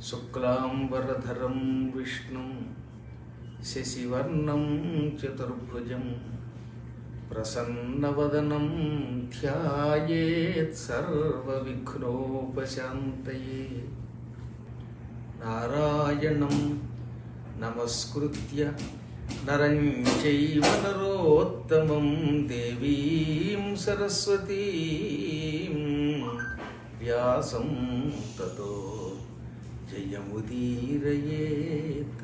శుక్లాంబరధరం విష్ణుం శశివర్ణం చతుర్భుజం ప్రసన్నవదనం ధ్యాయేత్ సర్వవిఘ్నోపశాంతయే నారాయణం నమస్కృత్య నరం చైవ నరోత్తమం దేవీం సరస్వతీం వ్యాసం తతో జయముదీరయేత్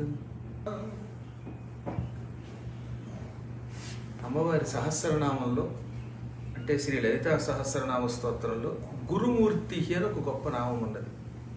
అమ్మవారి సహస్రనామంలో అంటే శ్రీ లలితా సహస్రనామ స్తోత్రంలో గురుమూర్తి అని ఒక గొప్ప నామం ఉన్నది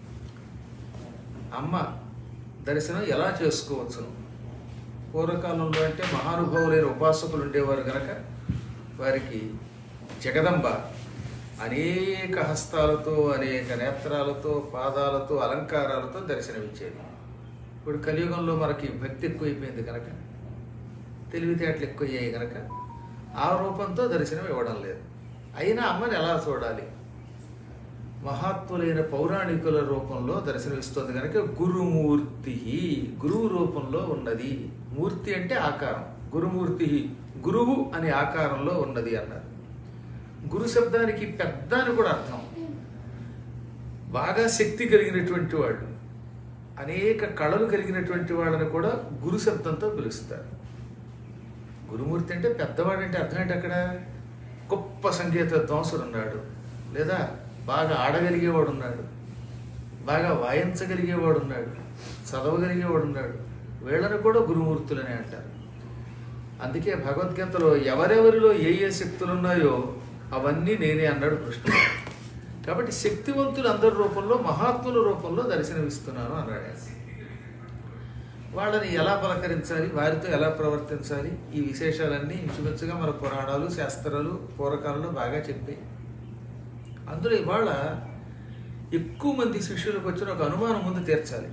అమ్మ దర్శనం ఎలా చేసుకోవచ్చును పూర్వకాలంలో అంటే మహానుభావులైన ఉపాసకులు ఉండేవారు గనక వారికి జగదంబ అనేక హస్తాలతో అనేక నేత్రాలతో పాదాలతో అలంకారాలతో దర్శనమిచ్చేది ఇప్పుడు కలియుగంలో మనకి భక్తి ఎక్కువైపోయింది కనుక తెలివితేటలు ఎక్కువయ్యాయి కనుక ఆ రూపంతో దర్శనం ఇవ్వడం లేదు అయినా అమ్మని ఎలా చూడాలి మహాత్ములైన పౌరాణికుల రూపంలో దర్శనమిస్తుంది కనుక గురుమూర్తి గురువు రూపంలో ఉన్నది మూర్తి అంటే ఆకారం గురుమూర్తి గురువు అనే ఆకారంలో ఉన్నది అన్నారు గురు శబ్దానికి పెద్ద అని కూడా అర్థం బాగా శక్తి కలిగినటువంటి వాళ్ళు అనేక కళలు కలిగినటువంటి వాళ్ళని కూడా గురు శబ్దంతో పిలుస్తారు గురుమూర్తి అంటే పెద్దవాడు అంటే అర్థం ఏంటి అక్కడ గొప్ప సంగీత విద్వాంసుడు ఉన్నాడు లేదా బాగా ఆడగలిగేవాడు ఉన్నాడు బాగా వాయించగలిగేవాడు ఉన్నాడు చదవగలిగేవాడు ఉన్నాడు వీళ్ళని కూడా గురుమూర్తులని అంటారు అందుకే భగవద్గీతలో ఎవరెవరిలో ఏ ఏ శక్తులు ఉన్నాయో అవన్నీ నేనే అన్నాడు కృష్ణుడు కాబట్టి శక్తివంతులు అందరి రూపంలో మహాత్ముల రూపంలో దర్శనమిస్తున్నాను అన్నాడు ఆయన. వాళ్ళని ఎలా పలకరించాలి వారితో ఎలా ప్రవర్తించాలి ఈ విశేషాలన్నీ ఇంచుమించుగా మన పురాణాలు శాస్త్రాలు పూర్వకాలంలో బాగా చెప్పాయి అందులో ఇవాళ ఎక్కువ మంది శిష్యులకు వచ్చిన ఒక అనుమానం ముందు తీర్చాలి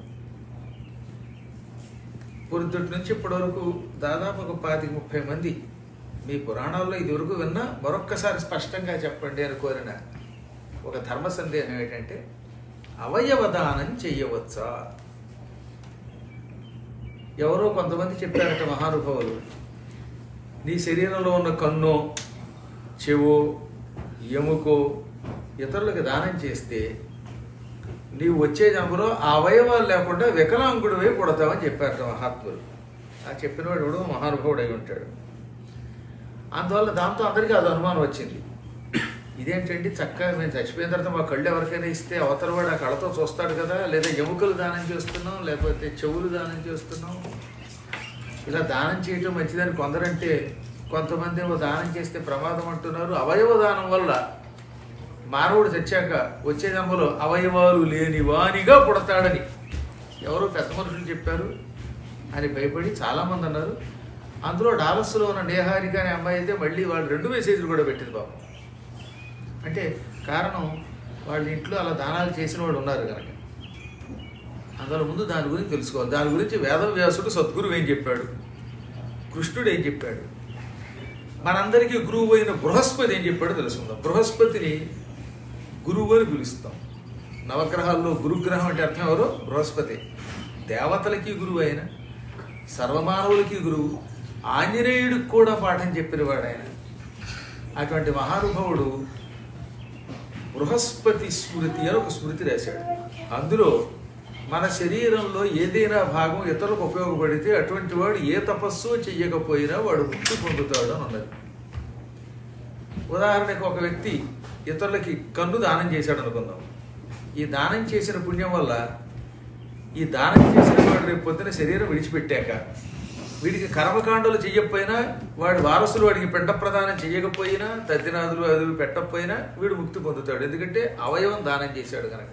పొద్దుటి నుంచి ఇప్పటి వరకు దాదాపు ఒక పాతిక ముప్పై మంది మీ పురాణాల్లో ఇది వరకు విన్నా మరొక్కసారి స్పష్టంగా చెప్పండి అని కోరిన ఒక ధర్మ సందేహం ఏంటంటే అవయవదానం చెయ్యవచ్చా ఎవరో కొంతమంది చెప్పారట మహానుభావులు నీ శరీరంలో ఉన్న కన్ను చెవు ఎముకో ఇతరులకు దానం చేస్తే నీవు వచ్చే జన్మలో ఆ అవయవాలు లేకుండా వికలాంగుడివై పుడతావని చెప్పారట మహాత్ములు ఆ చెప్పినవాడు ఎవడో మహానుభావుడు అయి ఉంటాడు అందువల్ల దాంతో అందరికీ అది అనుమానం వచ్చింది ఇదేంటండి చక్కగా మేము చచ్చిపోయిన తర్వాత మా కళ్ళు ఎవరికైనా ఇస్తే అవతల వాడు ఆ కళ్ళతో చూస్తాడు కదా లేదా ఎముకలు దానం చేస్తున్నాం లేకపోతే చెవులు దానం చేస్తున్నాం ఇలా దానం చేయటం మంచిదని కొందరంటే కొంతమంది ఏమో దానం చేస్తే ప్రమాదం అంటున్నారు అవయవ దానం వల్ల మానవుడు చచ్చాక వచ్చే జన్మలో అవయవాలు లేని వానిగా పుడతాడని ఎవరో పెద్ద మనుషులు చెప్పారు అని భయపడి చాలామంది అన్నారు అందులో డాలస్లో ఉన్న నేహారిక అనే అమ్మాయి అయితే మళ్ళీ వాళ్ళు రెండు మెసేజ్లు కూడా పెట్టింది పాపం అంటే కారణం వాళ్ళ ఇంట్లో అలా దానాలు చేసిన వాళ్ళు ఉన్నారు కనుక అందులో ముందు దాని గురించి తెలుసుకోవాలి దాని గురించి వేదవ్యాసుడు సద్గురువు ఏం చెప్పాడు కృష్ణుడు ఏం చెప్పాడు మనందరికీ గురువు అయిన బృహస్పతి ఏం చెప్పాడో తెలుసుకుందాం బృహస్పతిని గురువు అని పిలుస్తాం నవగ్రహాల్లో గురుగ్రహం అంటే అర్థం ఎవరు బృహస్పతి దేవతలకి గురువు అయిన సర్వమానవులకి గురువు ఆంజనేయుడికి కూడా పాఠం చెప్పినవాడు ఆయన అటువంటి మహానుభావుడు బృహస్పతి స్మృతి అని ఒక స్మృతి రాశాడు అందులో మన శరీరంలో ఏదైనా భాగం ఇతరులకు ఉపయోగపడితే అటువంటి వాడు ఏ తపస్సు చెయ్యకపోయినా వాడు ముక్తి పొందుతాడు అని ఉన్నది ఉదాహరణకు ఒక వ్యక్తి ఇతరులకి కన్ను దానం చేశాడు అనుకుందాం ఈ దానం చేసిన పుణ్యం వల్ల ఈ దానం చేసిన వాడు రేపు పొద్దున శరీరం విడిచిపెట్టాక వీడికి కర్మకాండలు చెయ్యకపోయినా వాడి వారసులు వాడికి పెంట ప్రదానం చెయ్యకపోయినా తద్దినాదులు అది పెట్టకపోయినా వీడు ముక్తి పొందుతాడు ఎందుకంటే అవయవం దానం చేశాడు కనుక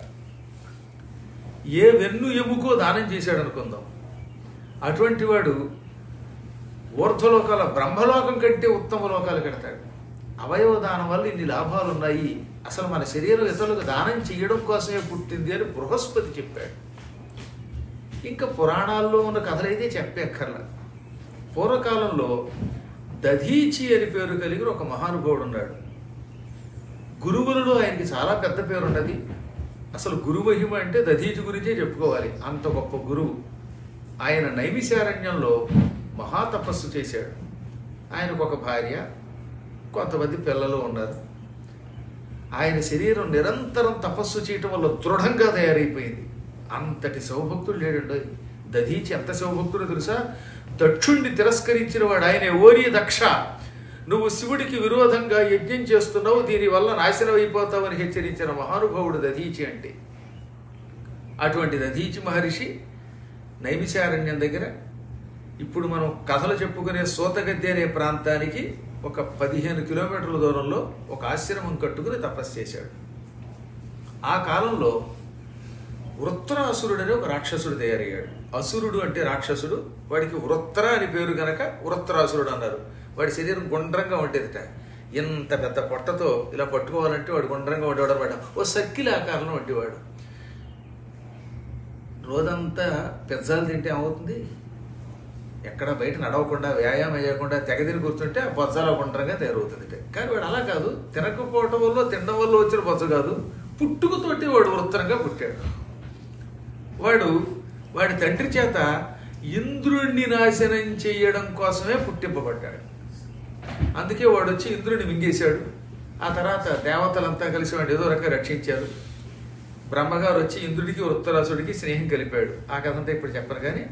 ఏ వెన్ను ఎముకో దానం చేశాడు అనుకుందాం అటువంటి వాడు ఊర్ధ్వలోకాల బ్రహ్మలోకం కంటే ఉత్తమ లోకాలు కడతాడు అవయవ దానం వల్ల ఇన్ని లాభాలు ఉన్నాయి అసలు మన శరీరం ఇతరులకు దానం చేయడం కోసమే పుట్టింది అని బృహస్పతి చెప్పాడు ఇంకా పురాణాల్లో ఉన్న కథలైతే చెప్పక్కర్లా పూర్వకాలంలో దధీచి అని పేరు కలిగిన ఒక మహానుభావుడు ఉన్నాడు గురువులలో ఆయనకి చాలా పెద్ద పేరు ఉన్నది అసలు గురు మహిమ అంటే దధీచి గురించే చెప్పుకోవాలి అంత గొప్ప గురువు ఆయన నైమిశారణ్యంలో మహాతపస్సు చేశాడు ఆయనకు ఒక భార్య కొంతమంది పిల్లలు ఉన్నారు ఆయన శరీరం నిరంతరం తపస్సు చేయటం వల్ల దృఢంగా తయారైపోయింది అంతటి శివభక్తుడు లేడండి దధీచి ఎంత శివభక్తుడు తెలుసా దక్షుణ్ణి తిరస్కరించిన వాడు ఆయన ఓరి దక్ష నువ్వు శివుడికి విరోధంగా యజ్ఞం చేస్తున్నావు దీనివల్ల నాశనం అయిపోతావని హెచ్చరించిన మహానుభావుడు దధీచి అంటే అటువంటి దధీచి మహర్షి నైమిశారణ్యం దగ్గర ఇప్పుడు మనం కథలు చెప్పుకునే సోతగద్ది అనే ప్రాంతానికి ఒక పదిహేను కిలోమీటర్ల దూరంలో ఒక ఆశ్రమం కట్టుకుని తపస్సు చేశాడు ఆ కాలంలో వృత్రాసురుడు అనే ఒక రాక్షసుడు తయారయ్యాడు అసురుడు అంటే రాక్షసుడు వాడికి వృత్ర అని పేరు గనక వృత్రాసురుడు అన్నారు వాడి శరీరం గుండ్రంగా ఉండేదిట ఇంత పెద్ద పొట్టతో ఇలా పట్టుకోవాలంటే వాడు గుండ్రంగా ఉండేవాడు అనమాట ఓ సర్కిల్ ఆకారంలో ఉండేవాడు రోజంతా పెజ్జాలు తింటే ఏమవుతుంది ఎక్కడ బయట నడవకుండా వ్యాయామం చేయకుండా తెగదిని కూర్చుంటే ఆ బొజ్జాల గుండ్రంగా తయారవుతుంది కానీ వాడు అలా కాదు తినకపోవటం వల్ల తినడం వల్ల వచ్చిన బొజ్జ కాదు పుట్టుకతోటి వాడు వృత్తంగా పుట్టాడు వాడు వాడి తండ్రి చేత ఇంద్రుణ్ణి నాశనం చేయడం కోసమే పుట్టింపబడ్డాడు అందుకే వాడు వచ్చి ఇంద్రుడిని మింగేశాడు ఆ తర్వాత దేవతలంతా కలిసి వాడు ఏదో రకంగా రక్షించారు బ్రహ్మగారు వచ్చి ఇంద్రుడికి వృత్తరాసుడికి స్నేహం కలిపాడు ఆ కథ అంతా ఇప్పుడు చెప్పను కానీ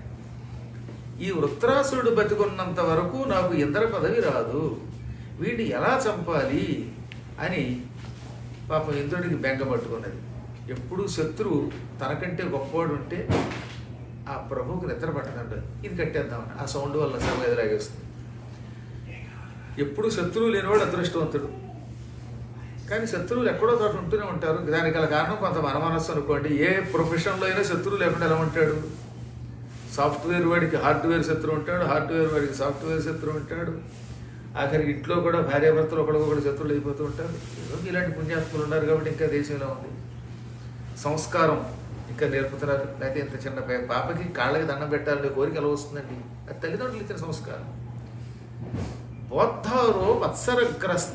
ఈ వృత్రాసురుడు బతికున్నంత వరకు నాకు ఇంద్ర పదవి రాదు వీడిని ఎలా చంపాలి అని పాపం ఇంద్రుడికి బెంగ పట్టుకున్నది ఎప్పుడు శత్రువు తనకంటే గొప్పవాడు ఉంటే ఆ ప్రభువుకి నిద్ర పట్టదంట ఇది కట్టేద్దామని ఆ సౌండ్ వల్ల సర్వ ఎదురాగేస్తుంది ఎప్పుడు శత్రువు లేనివాడు అదృష్టవంతుడు కానీ శత్రువులు ఎక్కడో చోట ఉంటూనే ఉంటారు దానికి గల కారణం కొంత మన మనస్సు అనుకోండి ఏ ప్రొఫెషన్లో అయినా శత్రువు లేకుండా ఎలా ఉంటాడు సాఫ్ట్వేర్ వాడికి హార్డ్వేర్ శత్రువు ఉంటాడు హార్డ్వేర్ వాడికి సాఫ్ట్వేర్ శత్రువు ఉంటాడు ఆఖరికి ఇంట్లో కూడా భార్యాభర్తలు ఒకరికొకరు శత్రువులు అయిపోతూ ఉంటారు ఏదో ఇలాంటి పుణ్యాత్ములు ఉన్నారు కాబట్టి ఇంకా దేశం ఇలా ఉంది సంస్కారం ఇంకా నేర్పుతున్నారు లేకపోతే ఇంత చిన్న పా- పాపకి కాళ్ళకి దండం పెట్టాలనే కోరిక ఎలా వస్తుందండి అది తల్లిదండ్రులు ఇచ్చిన సంస్కారం బోద్ధారో వత్సరగ్రస్త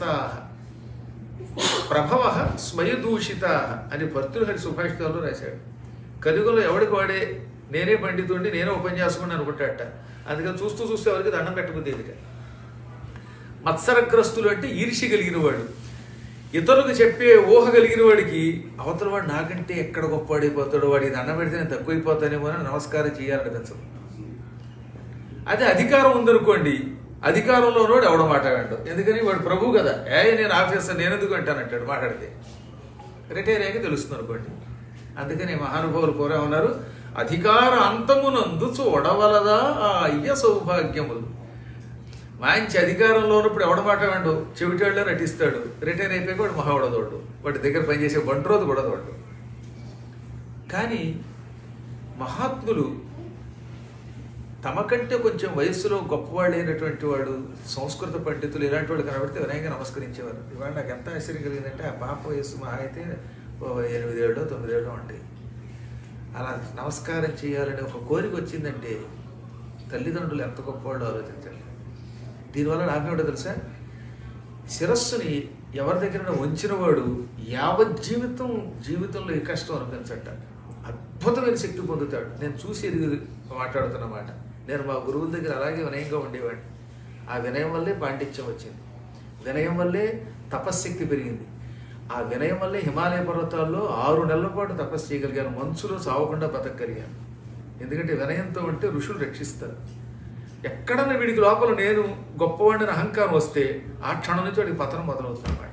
ప్రభవ స్మయదూషిత అని భర్తృహరి సుభాషితాల్లో రాశాడు కలుగులో ఎవడికి వాడే నేనే పండితుండి నేనే ఉపన్యాసకుని అనుకుంటాడట అందుకని చూస్తూ చూస్తూ ఎవరికి దండం పెట్టబుద్ది ఎదుట మత్సరగ్రస్తులు అంటే ఈర్ష్య కలిగిన వాడు ఇతరులకు చెప్పే ఊహ కలిగిన వాడికి అవతల వాడు నాకంటే ఎక్కడ గొప్పవాడైపోతాడో వాడికి దండం పెడితే నేను తక్కువైపోతానేమో అని నమస్కారం చేయాలనిపించదు అదే అధికారం ఉందనుకోండి అధికారంలో ఉన్నవాడు ఎవడ మాట్లాడాడు ఎందుకని వాడు ప్రభు కదా ఏ నేను ఆఫీసర్ నేను ఎందుకు అంటానంటాడు మాట్లాడితే రిటైర్ అయ్యాక తెలుస్తుంది అనుకోండి అందుకని మహానుభావులు పూర్వం ఉన్నారు అధికార అంతమునందు చూడవలదా ఆ అయ్య సౌభాగ్యములు మంచి అధికారంలో ఉన్నప్పుడు ఎవడ మాట్లాడు చెవిటాళ్ళలో నటిస్తాడు రిటైర్ అయిపోయాక వాడు మహావడదోడు వాడి దగ్గర పనిచేసే బంట్రోదు కూడా తోడు కానీ మహాత్ములు తమకంటే కొంచెం వయస్సులో గొప్పవాళ్ళైనటువంటి వాడు సంస్కృత పండితులు ఇలాంటి వాళ్ళు కనబడితే వినయంగా నమస్కరించేవారు ఇవాళ నాకు ఎంత ఆశ్చర్యం కలిగిందంటే ఆ పాప వయస్సు మహా అయితే ఓ ఎనిమిదేళ్ళు తొమ్మిదేళ్ళు ఉంటాయి అలా నమస్కారం చేయాలనే ఒక కోరిక వచ్చిందంటే తల్లిదండ్రులు ఎంత గొప్పవాళ్ళు ఆలోచించాలి దీనివల్ల నాకేమిటో తెలుసా శిరస్సుని ఎవరి దగ్గర వంచిన వాడు యావత్ జీవితం జీవితంలో ఏ కష్టం అనిపించట అద్భుతమైన శక్తి పొందుతాడు నేను చూసి ఎదిగి మాట్లాడుతున్నమాట నేను మా గురువుల దగ్గర అలాగే వినయంగా ఉండేవాడిని ఆ వినయం వల్లే పాండిత్యం వచ్చింది వినయం వల్లే తపశ్శక్తి పెరిగింది ఆ వినయం వల్లే హిమాలయ పర్వతాల్లో ఆరు నెలల పాటు తపస్సు చేయగలిగాను మంచులో సావకుండా బతకగలిగాను ఎందుకంటే వినయంతో ఉంటే ఋషులు రక్షిస్తారు ఎక్కడన్నా వీడికి లోపల నేను గొప్పవాడిని అహంకారం వస్తే ఆ క్షణం నుంచి వాడికి పతనం మొదలవుతుంది అన్నమాట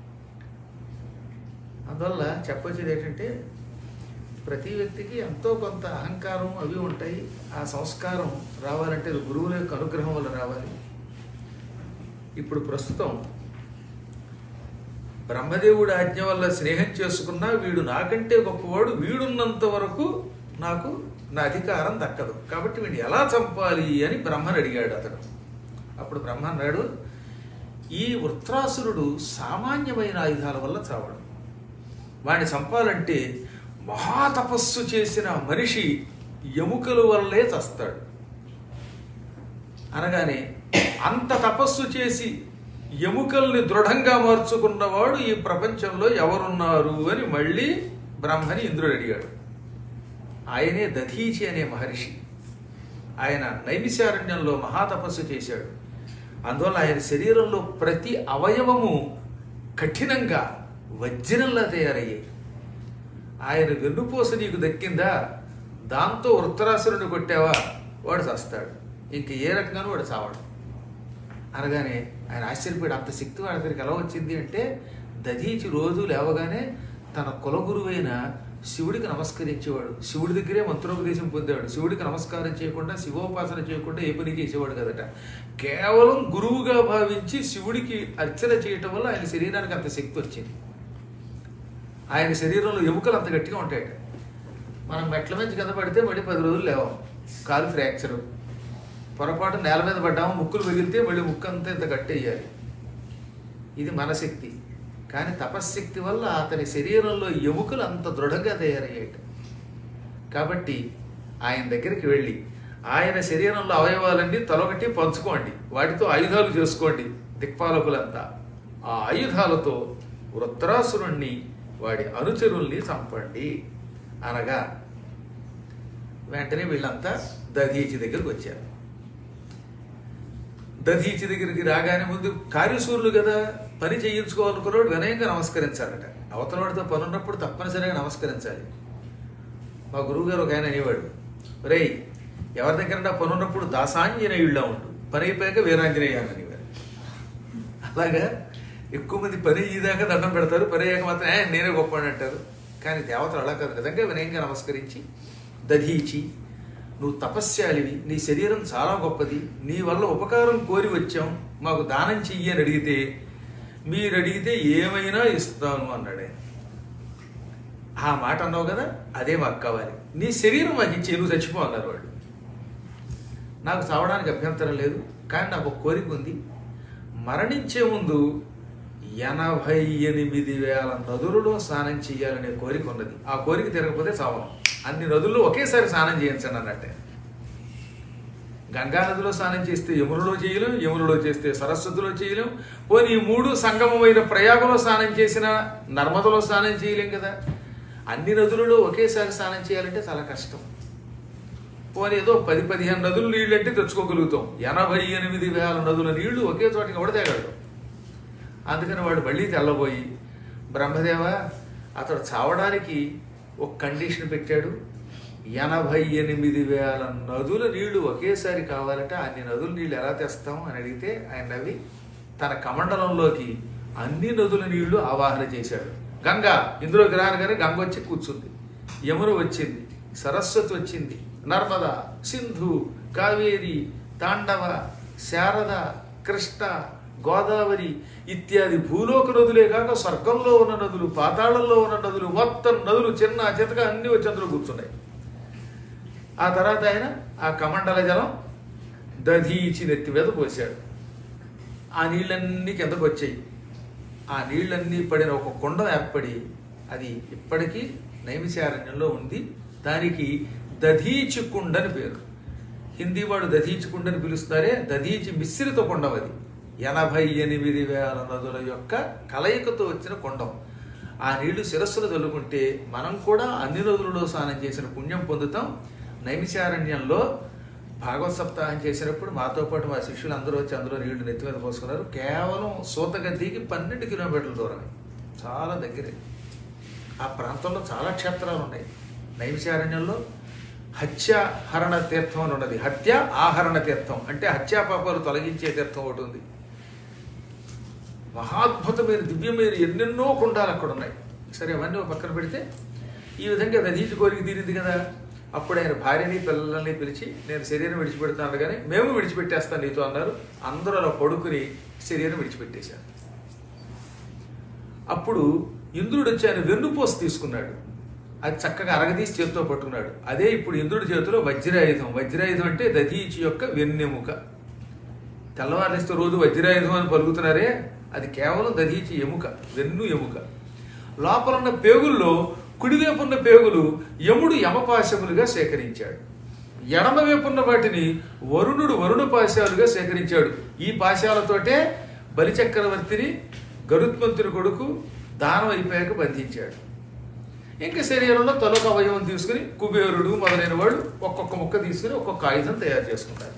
అందువల్ల చెప్పొచ్చేది ఏంటంటే ప్రతి వ్యక్తికి ఎంతో కొంత అహంకారం అవి ఉంటాయి ఆ సంస్కారం రావాలంటే అది గురువుల యొక్క అనుగ్రహం వల్ల రావాలి ఇప్పుడు ప్రస్తుతం బ్రహ్మదేవుడి ఆజ్ఞ వల్ల స్నేహం చేసుకున్నా వీడు నాకంటే గొప్పవాడు వీడున్నంత వరకు నాకు నా అధికారం దక్కదు కాబట్టి వీడిని ఎలా చంపాలి అని బ్రహ్మను అడిగాడు అతడు అప్పుడు బ్రహ్మ అన్నాడు ఈ వృత్రాసురుడు సామాన్యమైన ఆయుధాల వల్ల చావడు వాడిని చంపాలంటే మహాతపస్సు చేసిన మనిషి ఎముకల వల్లే చస్తాడు అనగానే అంత తపస్సు చేసి ఎముకల్ని దృఢంగా మార్చుకున్నవాడు ఈ ప్రపంచంలో ఎవరున్నారు అని మళ్ళీ బ్రహ్మని ఇంద్రుడు అడిగాడు ఆయనే దధీచి అనే మహర్షి ఆయన నైమిశారణ్యంలో మహాతపస్సు చేశాడు అందువల్ల ఆయన శరీరంలో ప్రతి అవయవము కఠినంగా వజ్రంలా తయారయ్యాయి ఆయన వెన్నుపూస నీకు దక్కిందా దాంతో వృత్తరాసురుని కొట్టావా వాడు చస్తాడు ఇంక ఏ రకంగానూ వాడు చావడు అనగానే ఆయన ఆశ్చర్యపోయాడు అంత శక్తి వాడి దగ్గరికి ఎలా వచ్చింది అంటే దధీచి రోజు లేవగానే తన కులగురువైన శివుడికి నమస్కరించేవాడు శివుడి దగ్గరే మంత్రోపదేశం పొందాడు శివుడికి నమస్కారం చేయకుండా శివోపాసన చేయకుండా ఏ పని చేసేవాడు కదట కేవలం గురువుగా భావించి శివుడికి అర్చన చేయటం వల్ల ఆయన శరీరానికి అంత శక్తి వచ్చింది ఆయన శరీరంలో ఎముకలు అంత గట్టిగా ఉంటాయట మనం మెట్ల నుంచి కింద పడితే మళ్ళీ పది రోజులు లేవం కాలు ఫ్రాక్చరు పొరపాటు నేల మీద పడ్డాము ముక్కులు పగిలితే మళ్ళీ ముక్కు అంతా ఇంత గట్టి అయ్యాలి ఇది మన శక్తి కానీ తపశ్శక్తి వల్ల అతని శరీరంలో ఎముకలు అంత దృఢంగా తయారయ్యాయి కాబట్టి ఆయన దగ్గరికి వెళ్ళి ఆయన శరీరంలో అవయవాలన్నీ తలొకటి పంచుకోండి వాటితో ఆయుధాలు చేసుకోండి దిక్పాలకులంతా ఆ ఆయుధాలతో వృత్రాసురుణ్ణి వాడి అనుచరుల్ని చంపండి అనగా వెంటనే వీళ్ళంతా దధీచి దగ్గరికి వచ్చారు దధీచి దగ్గరికి రాగానే ముందు కార్యసూరులు కదా పని చేయించుకోవాలనుకున్నవాడు వినయంగా నమస్కరించాలట అవతలవాడితో పని ఉన్నప్పుడు తప్పనిసరిగా నమస్కరించాలి మా గురువు గారు ఒక ఆయన అనేవాడు రేయ్ ఎవరి దగ్గర పని ఉన్నప్పుడు దాసాంజనేయుళ్ళ ఉండు పని అయిపోయాక వీరాంజనేయ అనేవారు అలాగా ఎక్కువ మంది పని అయ్యేదాకా దండం పెడతారు పని అయ్యాక మాత్రం "ఏ, నేనే గొప్ప అని అంటారు కానీ దేవతలు అలా కాదు నిజంగా వినయంగా నమస్కరించి దధీచి నువ్వు తపస్యాలివి నీ శరీరం చాలా గొప్పది నీ వల్ల ఉపకారం కోరి వచ్చాం మాకు దానం చెయ్యి అని అడిగితే మీరు అడిగితే ఏమైనా ఇస్తాను అన్నాడు ఆయన ఆ మాట అన్నావు కదా అదే మాకు కావాలి నీ శరీరం మాకు ఇచ్చి నువ్వు చచ్చిపో అన్నారు వాళ్ళు నాకు చావడానికి అభ్యంతరం లేదు కానీ నాకు ఒక కోరిక ఉంది మరణించే ముందు ఎనభై ఎనిమిది వేల నదులలో స్నానం చేయాలనే కోరిక ఉన్నది ఆ కోరిక తిరగకపోతే చావను అన్ని నదుల్లో ఒకేసారి స్నానం చేయించండి అన్నట్టే గంగా నదిలో స్నానం చేస్తే యమునలో చేయలేం యమునలో చేస్తే సరస్వతిలో చేయలేం పోనీ ఈ మూడు సంగమమైన ప్రయాగంలో స్నానం చేసిన నర్మదలో స్నానం చేయలేం కదా అన్ని నదులలో ఒకేసారి స్నానం చేయాలంటే చాలా కష్టం పోనీ ఏదో పది పదిహేను నదులు నీళ్ళు అంటే తెచ్చుకోగలుగుతాం ఎనభై ఎనిమిది వేల నదుల నీళ్లు ఒకే చోటికి కూడా తేగలడు అందుకని వాడు మళ్ళీ తెల్లబోయి బ్రహ్మదేవ అతడు చావడానికి ఒక కండిషన్ పెట్టాడు ఎనభై ఎనిమిది వేల నదుల నీళ్లు ఒకేసారి కావాలంటే అన్ని నదుల నీళ్లు ఎలా తెస్తాం అని అడిగితే ఆయన నవ్వి తన కమండలంలోకి అన్ని నదుల నీళ్లు ఆవాహన చేశాడు గంగ ఇందులోకి రానగానే గంగ వచ్చి కూర్చుంది యమున వచ్చింది సరస్వతి వచ్చింది నర్మద సింధు కావేరి తాండవ శారద కృష్ణ గోదావరి ఇత్యాది భూలోక నదులే కాక స్వర్గంలో ఉన్న నదులు పాతాళంలో ఉన్న నదులు మొత్తం నదులు చిన్న చితక అన్ని వచ్చి అందులో కూర్చున్నాయి ఆ తర్వాత ఆయన ఆ కమండల జలం దధీచి నెత్తి మీద పోసాడు ఆ నీళ్ళన్నీ కిందకు వచ్చాయి ఆ నీళ్ళన్నీ పడిన ఒక కుండ ఏర్పడి అది ఇప్పటికీ నైమిశారణ్యంలో ఉంది దానికి దధీచి కుండ అని పేరు హిందీ వాడు దధీచి కుండ అని పిలుస్తారే దధీచి మిశ్రిత కుండం అది ఎనభై ఎనిమిది వేల నదుల యొక్క కలయికతో వచ్చిన కుండం ఆ నీళ్లు శిరస్సులు చల్లుకుంటే మనం కూడా అన్ని నదులలో స్నానం చేసిన పుణ్యం పొందుతాం నైమిశారణ్యంలో భాగవత సప్తాహం చేసినప్పుడు మాతో పాటు మా శిష్యులు అందరూ వచ్చి అందులో నీళ్లు నెత్తి మీద పోసుకున్నారు కేవలం సూతగద్దికి పన్నెండు కిలోమీటర్ల దూరమే చాలా దగ్గరే ఆ ప్రాంతంలో చాలా క్షేత్రాలు ఉన్నాయి నైమిశారణ్యంలో హత్యాహరణ తీర్థం అని ఉన్నది హత్య ఆహరణ తీర్థం అంటే హత్యా పాపాలు తొలగించే తీర్థం ఒకటి ఉంది మహాద్భుతమైన దివ్యమైన ఎన్నెన్నో కుండాలు అక్కడ ఉన్నాయి సరే అవన్నీ ఒక పక్కన పెడితే ఈ విధంగా నదీచి కోరిక తీరింది కదా అప్పుడు ఆయన భార్యని పిల్లల్ని పిలిచి నేను శరీరం విడిచిపెడుతున్నాను కానీ మేము విడిచిపెట్టేస్తాను నీతో అన్నారు అందరూ అలా పడుకుని శరీరం విడిచిపెట్టేశారు అప్పుడు ఇంద్రుడు వచ్చి ఆయన వెన్నుపోసు తీసుకున్నాడు అది చక్కగా అరగదీసి చేతితో పట్టుకున్నాడు అదే ఇప్పుడు ఇంద్రుడి చేతిలో వజ్రాయుధం వజ్రాయుధం అంటే దధీచి యొక్క వెన్నెముక తెల్లవారిస్తే రోజు వజ్రాయుధం అని పలుకుతున్నారే అది కేవలం దధీచి ఎముక వెన్ను ఎముక లోపల ఉన్న పేగుల్లో కుడివైపు ఉన్న పేగులు యముడు యమపాశములుగా సేకరించాడు ఎడమవైపున్న వాటిని వరుణుడు వరుణ పాశాలుగా సేకరించాడు ఈ పాశాలతోటే బలిచక్రవర్తిని గరుత్మంతుని కొడుకు దానం అయిపోయాక బంధించాడు ఇంకా శరీరంలో తలొక అవయవం తీసుకుని కుబేరుడు మొదలైన వాళ్ళు ఒక్కొక్క ముక్క తీసుకుని ఒక్కొక్క ఆయుధం తయారు చేసుకుంటారు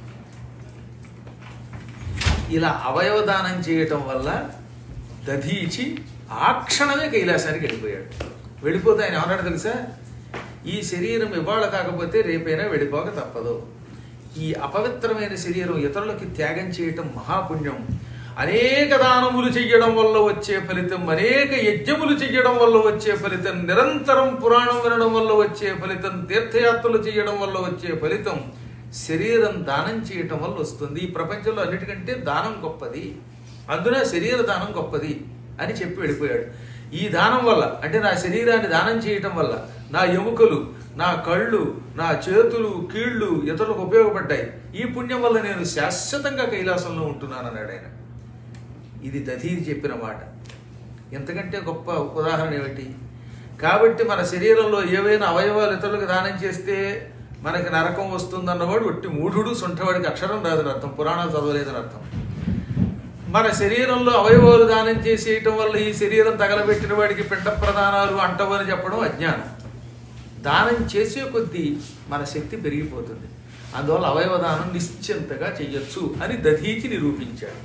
ఇలా అవయవ దానం చేయటం వల్ల దధీచి ఆ క్షణమే కైలాసానికి వెళ్ళిపోయాడు వెళ్ళిపోతే ఆయన ఏమన్నాడు తెలుసా ఈ శరీరం ఇవాళ కాకపోతే రేపైనా వెళ్ళిపోక తప్పదు ఈ అపవిత్రమైన శరీరం ఇతరులకి త్యాగం చేయటం మహాపుణ్యం అనేక దానములు చెయ్యడం వల్ల వచ్చే ఫలితం అనేక యజ్ఞములు చెయ్యడం వల్ల వచ్చే ఫలితం నిరంతరం పురాణం వినడం వల్ల వచ్చే ఫలితం తీర్థయాత్రలు చేయడం వల్ల వచ్చే ఫలితం శరీరం దానం చేయటం వల్ల వస్తుంది ఈ ప్రపంచంలో అన్నిటికంటే దానం గొప్పది అందున శరీర దానం గొప్పది అని చెప్పి వెళ్ళిపోయాడు ఈ దానం వల్ల అంటే నా శరీరాన్ని దానం చేయటం వల్ల నా ఎముకలు నా కళ్ళు నా చేతులు కీళ్ళు ఇతరులకు ఉపయోగపడ్డాయి ఈ పుణ్యం వల్ల నేను శాశ్వతంగా కైలాసంలో ఉంటున్నాను అన్నాడు ఆయన ఇది దధీది చెప్పిన మాట ఎంతకంటే గొప్ప ఉదాహరణ ఏమిటి కాబట్టి మన శరీరంలో ఏవైనా అవయవాలు ఇతరులకు దానం చేస్తే మనకి నరకం వస్తుందన్నవాడు ఒట్టి మూఢుడు సొంటవాడికి అక్షరం రాదని అర్థం పురాణాలు చదవలేదని అర్థం మన శరీరంలో అవయవాలు దానం చేసేయటం వల్ల ఈ శరీరం తగలబెట్టిన వాడికి పిండ ప్రదానాలు అంటవని చెప్పడం అజ్ఞానం దానం చేసే కొద్దీ మన శక్తి పెరిగిపోతుంది అందువల్ల అవయవ దానం నిశ్చింతగా చెయ్యొచ్చు అని దధీచి నిరూపించాడు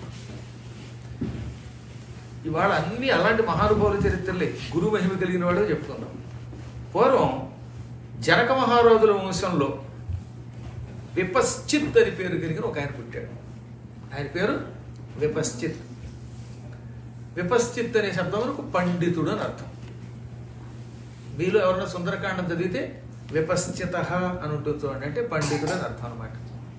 ఇవాళ అన్ని అలాంటి మహానుభావుల చరిత్రలే గురు మహిమ కలిగిన వాడు చెప్పుకుందాం పూర్వం జనక మహారాజుల వంశంలో విపశ్చిత్ అని పేరు కలిగిన ఒక ఆయన పుట్టాడు ఆయన పేరు విపశ్చిత్ విపశ్చిత్ అనే శబ్దములకు పండితుడు అని అర్థం మీలో ఎవరైనా సుందరకాండం చదివితే విపశ్చిత అని ఉంటుంది చూడండి అంటే పండితుడు అని అర్థం అనమాట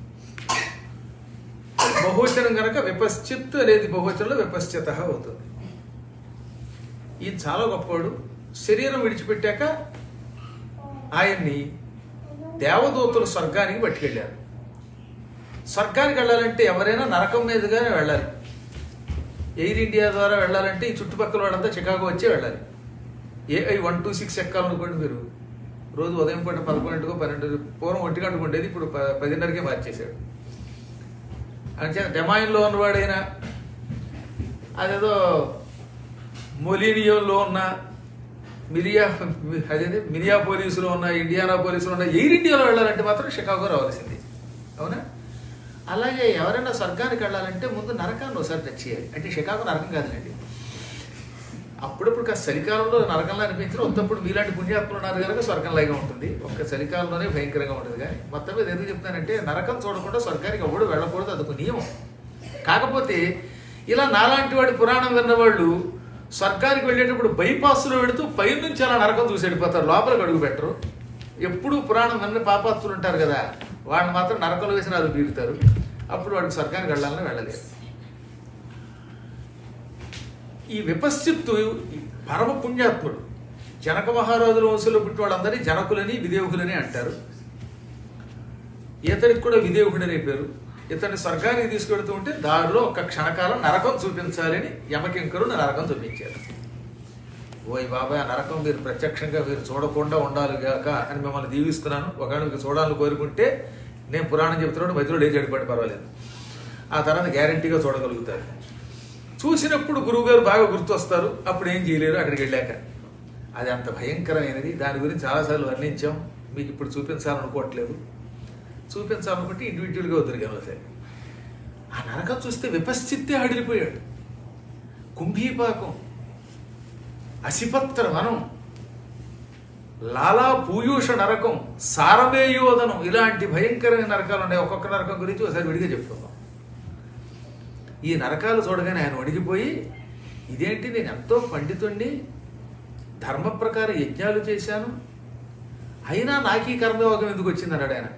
బహువచనం కనుక విపశ్చిత్ అనేది బహువచనంలో విపశ్చిత అవుతుంది ఈయన చాలా గొప్పవాడు శరీరం విడిచిపెట్టాక ఆయన్ని దేవదూతలు స్వర్గానికి పట్టుకెళ్ళారు స్వర్గానికి వెళ్ళాలంటే ఎవరైనా నరకం మీదుగానే వెళ్ళాలి ఎయిర్ ఇండియా ద్వారా వెళ్ళాలంటే ఈ చుట్టుపక్కల వాళ్ళంతా చికాగో వచ్చే వెళ్ళాలి ఏఐ వన్ టూ సిక్స్ ఎక్కాలనుకోండి మీరు రోజు ఉదయం పూట పదకొండుకో పన్నెండు పూర్వం ఒంటి గంటకు ఉండేది ఇప్పుడు ప- పదిన్నరకే మార్చేశాడు అంటే డెమాయిన్లో ఉన్నవాడైనా అదేదో మొలీనియోలో ఉన్న మిలియా అదేది మిలియా పోలీసులో ఉన్న ఇండియానా పోలీసులో ఉన్న ఎయిర్ ఇండియాలో వెళ్ళాలంటే మాత్రం షికాగో రావాల్సింది అవునా అలాగే ఎవరైనా స్వర్గానికి వెళ్ళాలంటే ముందు నరకాన్ని ఒకసారి టచ్ చేయాలి అంటే షికాగో నరకం కాదులేండి అప్పుడప్పుడు కాస్త చలికాలంలో నరకంలా అనిపించిన ఉత్తప్పుడు మీలాంటి పుణ్యాత్ములు ఉన్నారు కనుక స్వర్గంలాగా ఉంటుంది ఒక్క చలికాలంలోనే భయంకరంగా ఉంటుంది కానీ మొత్తం మీద ఎందుకు చెప్తానంటే నరకం చూడకుండా స్వర్గానికి ఎవడు వెళ్ళకూడదు అదొక నియమం కాకపోతే ఇలా నాలాంటి వాడి పురాణం విన్నవాళ్ళు స్వర్గానికి వెళ్ళేటప్పుడు బైపాస్లో వెళుతూ పైనుంచి అలా నరకం చూసి వెళ్ళిపోతారు లోపలికి అడుగు పెట్టరు ఎప్పుడు పురాణం విన్న పాపాత్తులు ఉంటారు కదా వాళ్ళని మాత్రం నరకంలో వేసి నాలుగు బీగుతారు అప్పుడు వాడికి స్వర్గానికి వెళ్ళాలని వెళ్ళలేదు ఈ విపశ్చిత్తు ఈ పరమ పుణ్యాత్ముడు జనక మహారాజుల వంశంలో పుట్టిన వాళ్ళందరినీ జనకులని విదేవులని అంటారు ఇతనికి కూడా విదేవుడు అనే పేరు ఇతన్ని స్వర్గానికి తీసుకెడుతూ ఉంటే దారిలో ఒక క్షణకాలం నరకం చూపించాలని యమకింకరు నరకం చూపించారు ఓయ్ బాబాయ్ ఆ నరకం మీరు ప్రత్యక్షంగా మీరు చూడకుండా ఉండాలి గాక అని మిమ్మల్ని దీవిస్తున్నాను ఒకవేళ మీకు చూడాలని కోరుకుంటే నేను పురాణం చెప్తున్నాడు మధ్యలో లేచి చెడిపడి పర్వాలేదు ఆ తర్వాత గ్యారంటీగా చూడగలుగుతారు చూసినప్పుడు గురువుగారు బాగా గుర్తొస్తారు అప్పుడు ఏం చేయలేరు అక్కడికి వెళ్ళాక అది అంత భయంకరమైనది దాని గురించి చాలాసార్లు వర్ణించాం మీకు ఇప్పుడు చూపించాలనుకోవట్లేదు చూపించాలనుకుంటే ఇండివిజువల్గా వద్దరు సరే ఆ నరకం చూస్తే విపశ్చిత్తే అడిలిపోయాడు కుంభీపాకం అసిపత్ర వనం లాలా పూయూష నరకం సారమేయోదనం ఇలాంటి భయంకరమైన నరకాలు ఉన్నాయి ఒక్కొక్క నరకం గురించి ఒకసారి విడిగా చెప్పుకుందాం ఈ నరకాలు చూడగానే ఆయన వణిగిపోయి ఇదేంటి నేను ఎంతో పండితుణ్ణి ధర్మ ప్రకారం యజ్ఞాలు చేశాను అయినా నాకు ఈ కర్మయోగం ఎందుకు వచ్చింది అన్నాడు ఆయన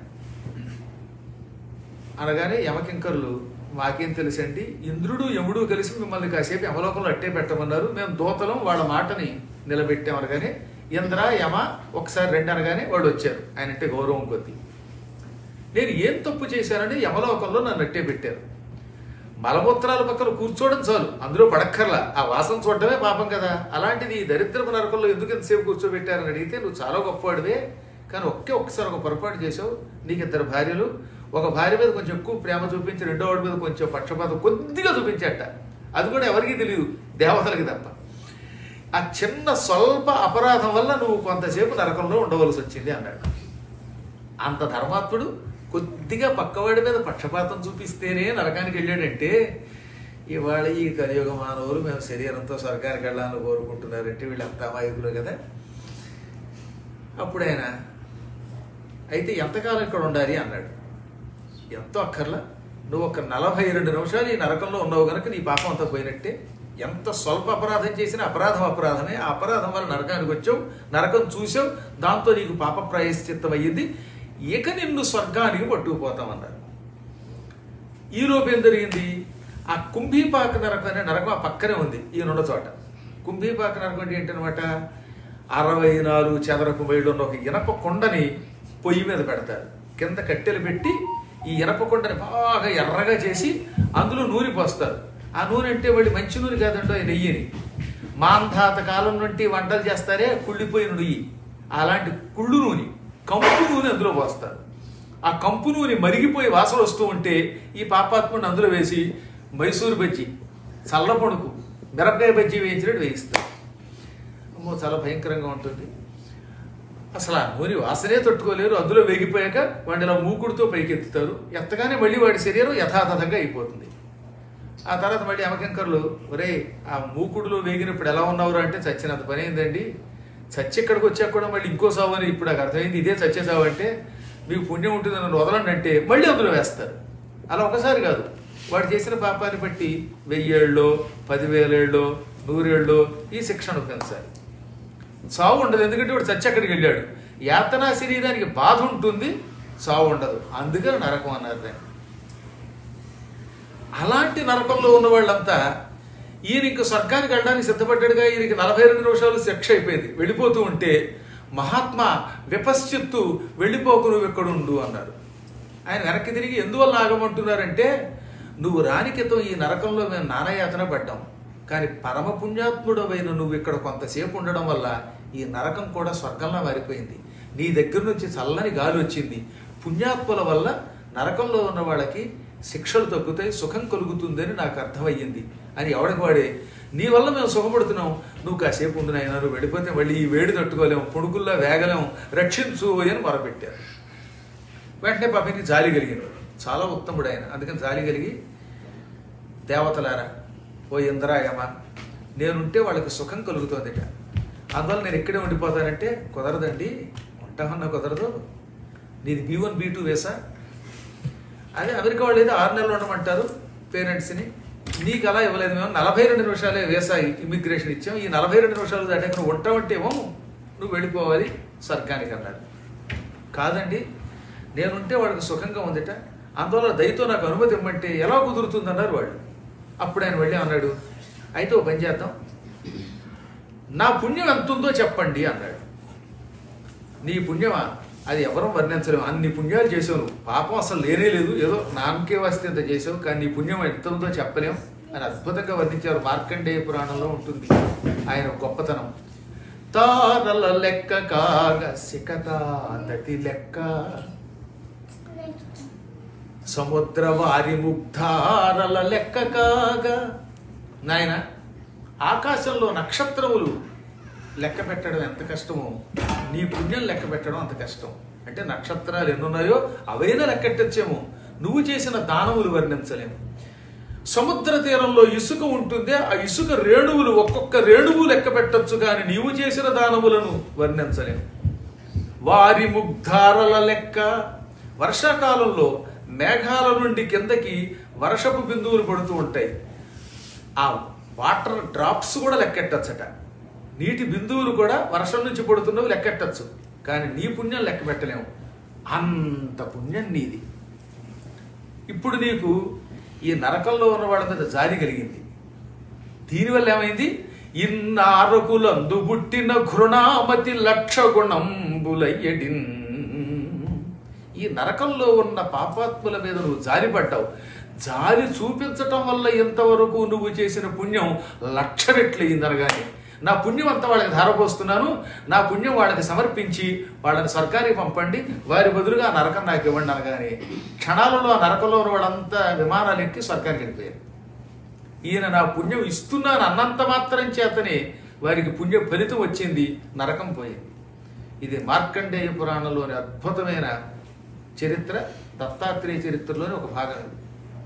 అనగానే యమకింకరులు మాకేం తెలుసండి ఇంద్రుడు యముడు కలిసి మిమ్మల్ని కాసేపు యమలోకంలో అట్టే పెట్టమన్నారు మేము దూతలం వాళ్ళ మాటని నిలబెట్టాం అనగానే ఇంద్ర యమ ఒకసారి రెండు అనగానే వాళ్ళు వచ్చారు ఆయన అంటే గౌరవం కొద్దీ నేను ఏం తప్పు చేశానని యమలోకంలో నన్ను అట్టే పెట్టారు మలమూత్రాల పక్కన కూర్చోవడం చాలు అందులో పడక్కర్లా ఆ వాసన చూడటమే పాపం కదా అలాంటిది ఈ దరిద్రపు నరకంలో ఎందుకు ఎంతసేపు కూర్చోబెట్టారని అడిగితే నువ్వు చాలా గొప్పవాడివే కానీ ఒకే ఒక్కసారి ఒక పొరపాటు చేసావు నీకు ఇద్దరు భార్యలు ఒక భార్య మీద కొంచెం ఎక్కువ ప్రేమ చూపించి రెండో వాడి మీద కొంచెం పక్షపాతం కొద్దిగా చూపించట అది కూడా ఎవరికీ తెలియదు దేవతలకి తప్ప ఆ చిన్న స్వల్ప అపరాధం వల్ల నువ్వు కొంతసేపు నరకంలో ఉండవలసి వచ్చింది అన్నాడు అంత ధర్మాత్ముడు కొద్దిగా పక్కవాడి మీద పక్షపాతం చూపిస్తేనే నరకానికి వెళ్ళాడంటే ఇవాళ ఈ కలియుగ మానవులు మేము శరీరంతో స్వర్గానికి వెళ్ళాలని కోరుకుంటున్నారంటే వీళ్ళంతా అమాయకులు కదా అప్పుడు ఆయన అయితే ఎంతకాలం ఇక్కడ ఉండాలి అన్నాడు ఎంతో అక్కర్లా నువ్వు ఒక నలభై రెండు నిమిషాలు ఈ నరకంలో ఉన్నావు గనక నీ పాపం అంతా పోయినట్టే ఎంత స్వల్ప అపరాధం చేసినా అపరాధం అపరాధమే ఆ అపరాధం వల్ల నరకానికి వచ్చావు నరకం చూసావు దాంతో నీకు పాప ప్రాయశ్చిత్తం అయ్యింది ఇక నిన్ను స్వర్గానికి పట్టుకుపోతామన్నారు ఈలోపు ఏం జరిగింది ఆ కుంభీపాక నరకం అనే నరకం ఆ పక్కనే ఉంది ఈ రెండో చోట కుంభీపాక నరకం అంటే ఏంటనమాట అరవై నాలుగు చదరపు మైళ్ళు ఉన్న ఒక ఇనప కొండని పొయ్యి మీద పెడతారు కింద కట్టెలు పెట్టి ఈ ఇనప కొండని బాగా ఎర్రగా చేసి అందులో నూనె పోస్తారు ఆ నూనె అంటే వాళ్ళు మంచి నూనె కాదంటో ఈ నెయ్యిని మాంధాత కాలం నుండి వంటలు చేస్తారే కుళ్ళిపోయిన నెయ్యి అలాంటి కుళ్ళు నూనె కంపు నూనె అందులో పోస్తారు ఆ కంపు నూనె మరిగిపోయి వాసన వస్తూ ఉంటే ఈ పాపాత్ముడిని అందులో వేసి మైసూరు బజ్జి చల్ల పొడుకు మిరపకాయ బజ్జీ వేయించినట్టు వేయిస్తారు అమ్మో చాలా భయంకరంగా ఉంటుంది అసలు ఆ నూనె వాసనే తట్టుకోలేరు అందులో వేగిపోయాక వాడిని ఇలా మూకుడుతో పైకెత్తుతారు ఎత్తగానే మళ్ళీ వాడి శరీరం యథాతథంగా అయిపోతుంది ఆ తర్వాత మళ్ళీ అమకంకర్లు ఒరే ఆ మూకుడులో వేగినప్పుడు ఎలా ఉన్నావురా అంటే చచ్చినంత పని అయిందండి చచ్చి ఇక్కడికి వచ్చాక కూడా మళ్ళీ ఇంకో సావు అని ఇప్పుడు నాకు అర్థమైంది ఇదే చచ్చే సావు అంటే మీకు పుణ్యం ఉంటుంది నన్ను వదలండి అంటే మళ్ళీ అందులో వేస్తారు అలా ఒకసారి కాదు వాడు చేసిన పాపాన్ని బట్టి వెయ్యేళ్ళలో పదివేలేళ్ళలో నూరేళ్ళలో ఈ శిక్షణ పెంచాలి సావు ఉండదు ఎందుకంటే వాడు చచ్చి అక్కడికి వెళ్ళాడు యాతనా శరీరానికి బాధ ఉంటుంది సావు ఉండదు అందుకని నరకం అన్నారు దాన్ని అలాంటి నరకంలో ఉన్న వాళ్ళంతా ఈయన ఇంక స్వర్గానికి వెళ్ళడానికి సిద్ధపడ్డాడుగా ఈయనకి నలభై రెండు నిమిషాలు శిక్ష అయిపోయింది వెళ్ళిపోతూ ఉంటే మహాత్మా విపశ్చిత్తు వెళ్ళిపోకు నువ్వు ఎక్కడుండు అన్నారు ఆయన వెనక్కి తిరిగి ఎందువల్ల ఆగమంటున్నారంటే నువ్వు రాని క్రితం ఈ నరకంలో మేము నానాయాతన పడ్డాం కానీ పరమ పుణ్యాత్ముడవైన నువ్వు ఇక్కడ కొంతసేపు ఉండడం వల్ల ఈ నరకం కూడా స్వర్గంలా మారిపోయింది నీ దగ్గర నుంచి చల్లని గాలి వచ్చింది పుణ్యాత్ముల వల్ల నరకంలో ఉన్న వాళ్ళకి శిక్షలు తగ్గుతాయి సుఖం కలుగుతుందని నాకు అర్థమయ్యింది అని ఎవడికి వాడే నీ వల్ల మేము సుఖపడుతున్నాం నువ్వు కాసేపు ఉండు నాయన నువ్వు వెళ్ళిపోతే మళ్ళీ ఈ వేడి తట్టుకోలేము పొడుకుల్లా వేగలేము రక్షించు అని మొరపెట్టారు వెంటనే పాపకి జాలి కలిగినాడు చాలా ఉత్తముడు ఆయన అందుకని జాలి కలిగి దేవతలారా ఓ ఇంద్రాయమ నేనుంటే వాళ్ళకి సుఖం కలుగుతోందిట అందువల్ల నేను ఇక్కడే ఉండిపోతానంటే కుదరదండి ఉంటామన్నా కుదరదు నీది బీ వన్ బీ టూ వేసా అదే అమెరికా వాళ్ళు ఏదో ఆరు నెలలు ఉండమంటారు పేరెంట్స్ని నీకు అలా ఇవ్వలేదు మేము నలభై రెండు నిమిషాలే వేసా ఇమిగ్రేషన్ ఇచ్చాం ఈ నలభై రెండు నిమిషాలు దాటాక నువ్వు ఉంటావంటే ఏమో నువ్వు వెళ్ళిపోవాలి స్వర్గానికి అన్నారు కాదండి నేనుంటే వాడికి సుఖంగా ఉందిట అందువల్ల దయతో నాకు అనుమతి ఇమ్మంటే ఎలా కుదురుతుంది అన్నారు వాళ్ళు అప్పుడు ఆయన వెళ్ళి అన్నాడు అయితే ఓ పని చేద్దాం నా పుణ్యం ఎంత ఉందో చెప్పండి అన్నాడు నీ పుణ్యమా అది ఎవరూ వర్ణించలేము అన్ని పుణ్యాలు చేసావు నువ్వు పాపం అసలు లేనే లేదు ఏదో నామకే వస్తే ఇంత చేసావు కానీ నీ పుణ్యం ఎంత ఉందో చెప్పలేం అని అద్భుతంగా వర్ణించారు మార్కండేయ పురాణంలో ఉంటుంది ఆయన గొప్పతనం తారల లెక్క కాగ సికతా నటి లెక్క సముద్ర వారి ముగ్ధారల లెక్క కాగా నాయన ఆకాశంలో నక్షత్రములు లెక్క పెట్టడం ఎంత కష్టమో నీ పుణ్యం లెక్క పెట్టడం అంత కష్టం అంటే నక్షత్రాలు ఎన్నున్నాయో అవైనా లెక్కెట్టచ్చేమో నువ్వు చేసిన దానములు వర్ణించలేము సముద్ర తీరంలో ఇసుక ఉంటుందే ఆ ఇసుక రేణువులు ఒక్కొక్క రేణువు లెక్క పెట్టచ్చు కానీ నీవు చేసిన దానములను వర్ణించలేము వారి ముగ్ధారల లెక్క వర్షాకాలంలో మేఘాల నుండి కిందకి వర్షపు బిందువులు పడుతూ ఉంటాయి ఆ వాటర్ డ్రాప్స్ కూడా లెక్కెట్టచ్చట నీటి బిందువులు కూడా వర్షం నుంచి పడుతున్నవి లెక్కెట్టచ్చు కానీ నీ పుణ్యం లెక్క పెట్టలేము అంత పుణ్యం నీది ఇప్పుడు నీకు ఈ నరకంలో ఉన్న వాళ్ళ మీద జారి కలిగింది దీనివల్ల ఏమైంది ఇన్నారకులందు పుట్టిన ఘృణామతి లక్ష గుణంబులయ్యడిన్ ఈ నరకంలో ఉన్న పాపాత్ముల మీద నువ్వు జారిపడ్డావు జారి చూపించటం వల్ల ఇంతవరకు నువ్వు చేసిన పుణ్యం లక్ష రెట్లయింది అనగానే నా పుణ్యం అంతా వాళ్ళకి ధారపోస్తున్నాను నా పుణ్యం వాళ్ళకి సమర్పించి వాళ్ళని స్వర్గానికి పంపండి వారి బదులుగా ఆ నరకం నాకు ఇవ్వండి అనగానే క్షణాలలో ఆ నరకంలో ఉన్న వాళ్ళంతా విమానాలు ఎక్కి స్వర్గానికి వెళ్ళిపోయారు ఈయన నా పుణ్యం ఇస్తున్నాను అన్నంత మాత్రం చేతనే వారికి పుణ్య ఫలితం వచ్చింది నరకం పోయింది ఇది మార్కండేయ పురాణంలోని అద్భుతమైన చరిత్ర దత్తాత్రేయ చరిత్రలోని ఒక భాగం ఇది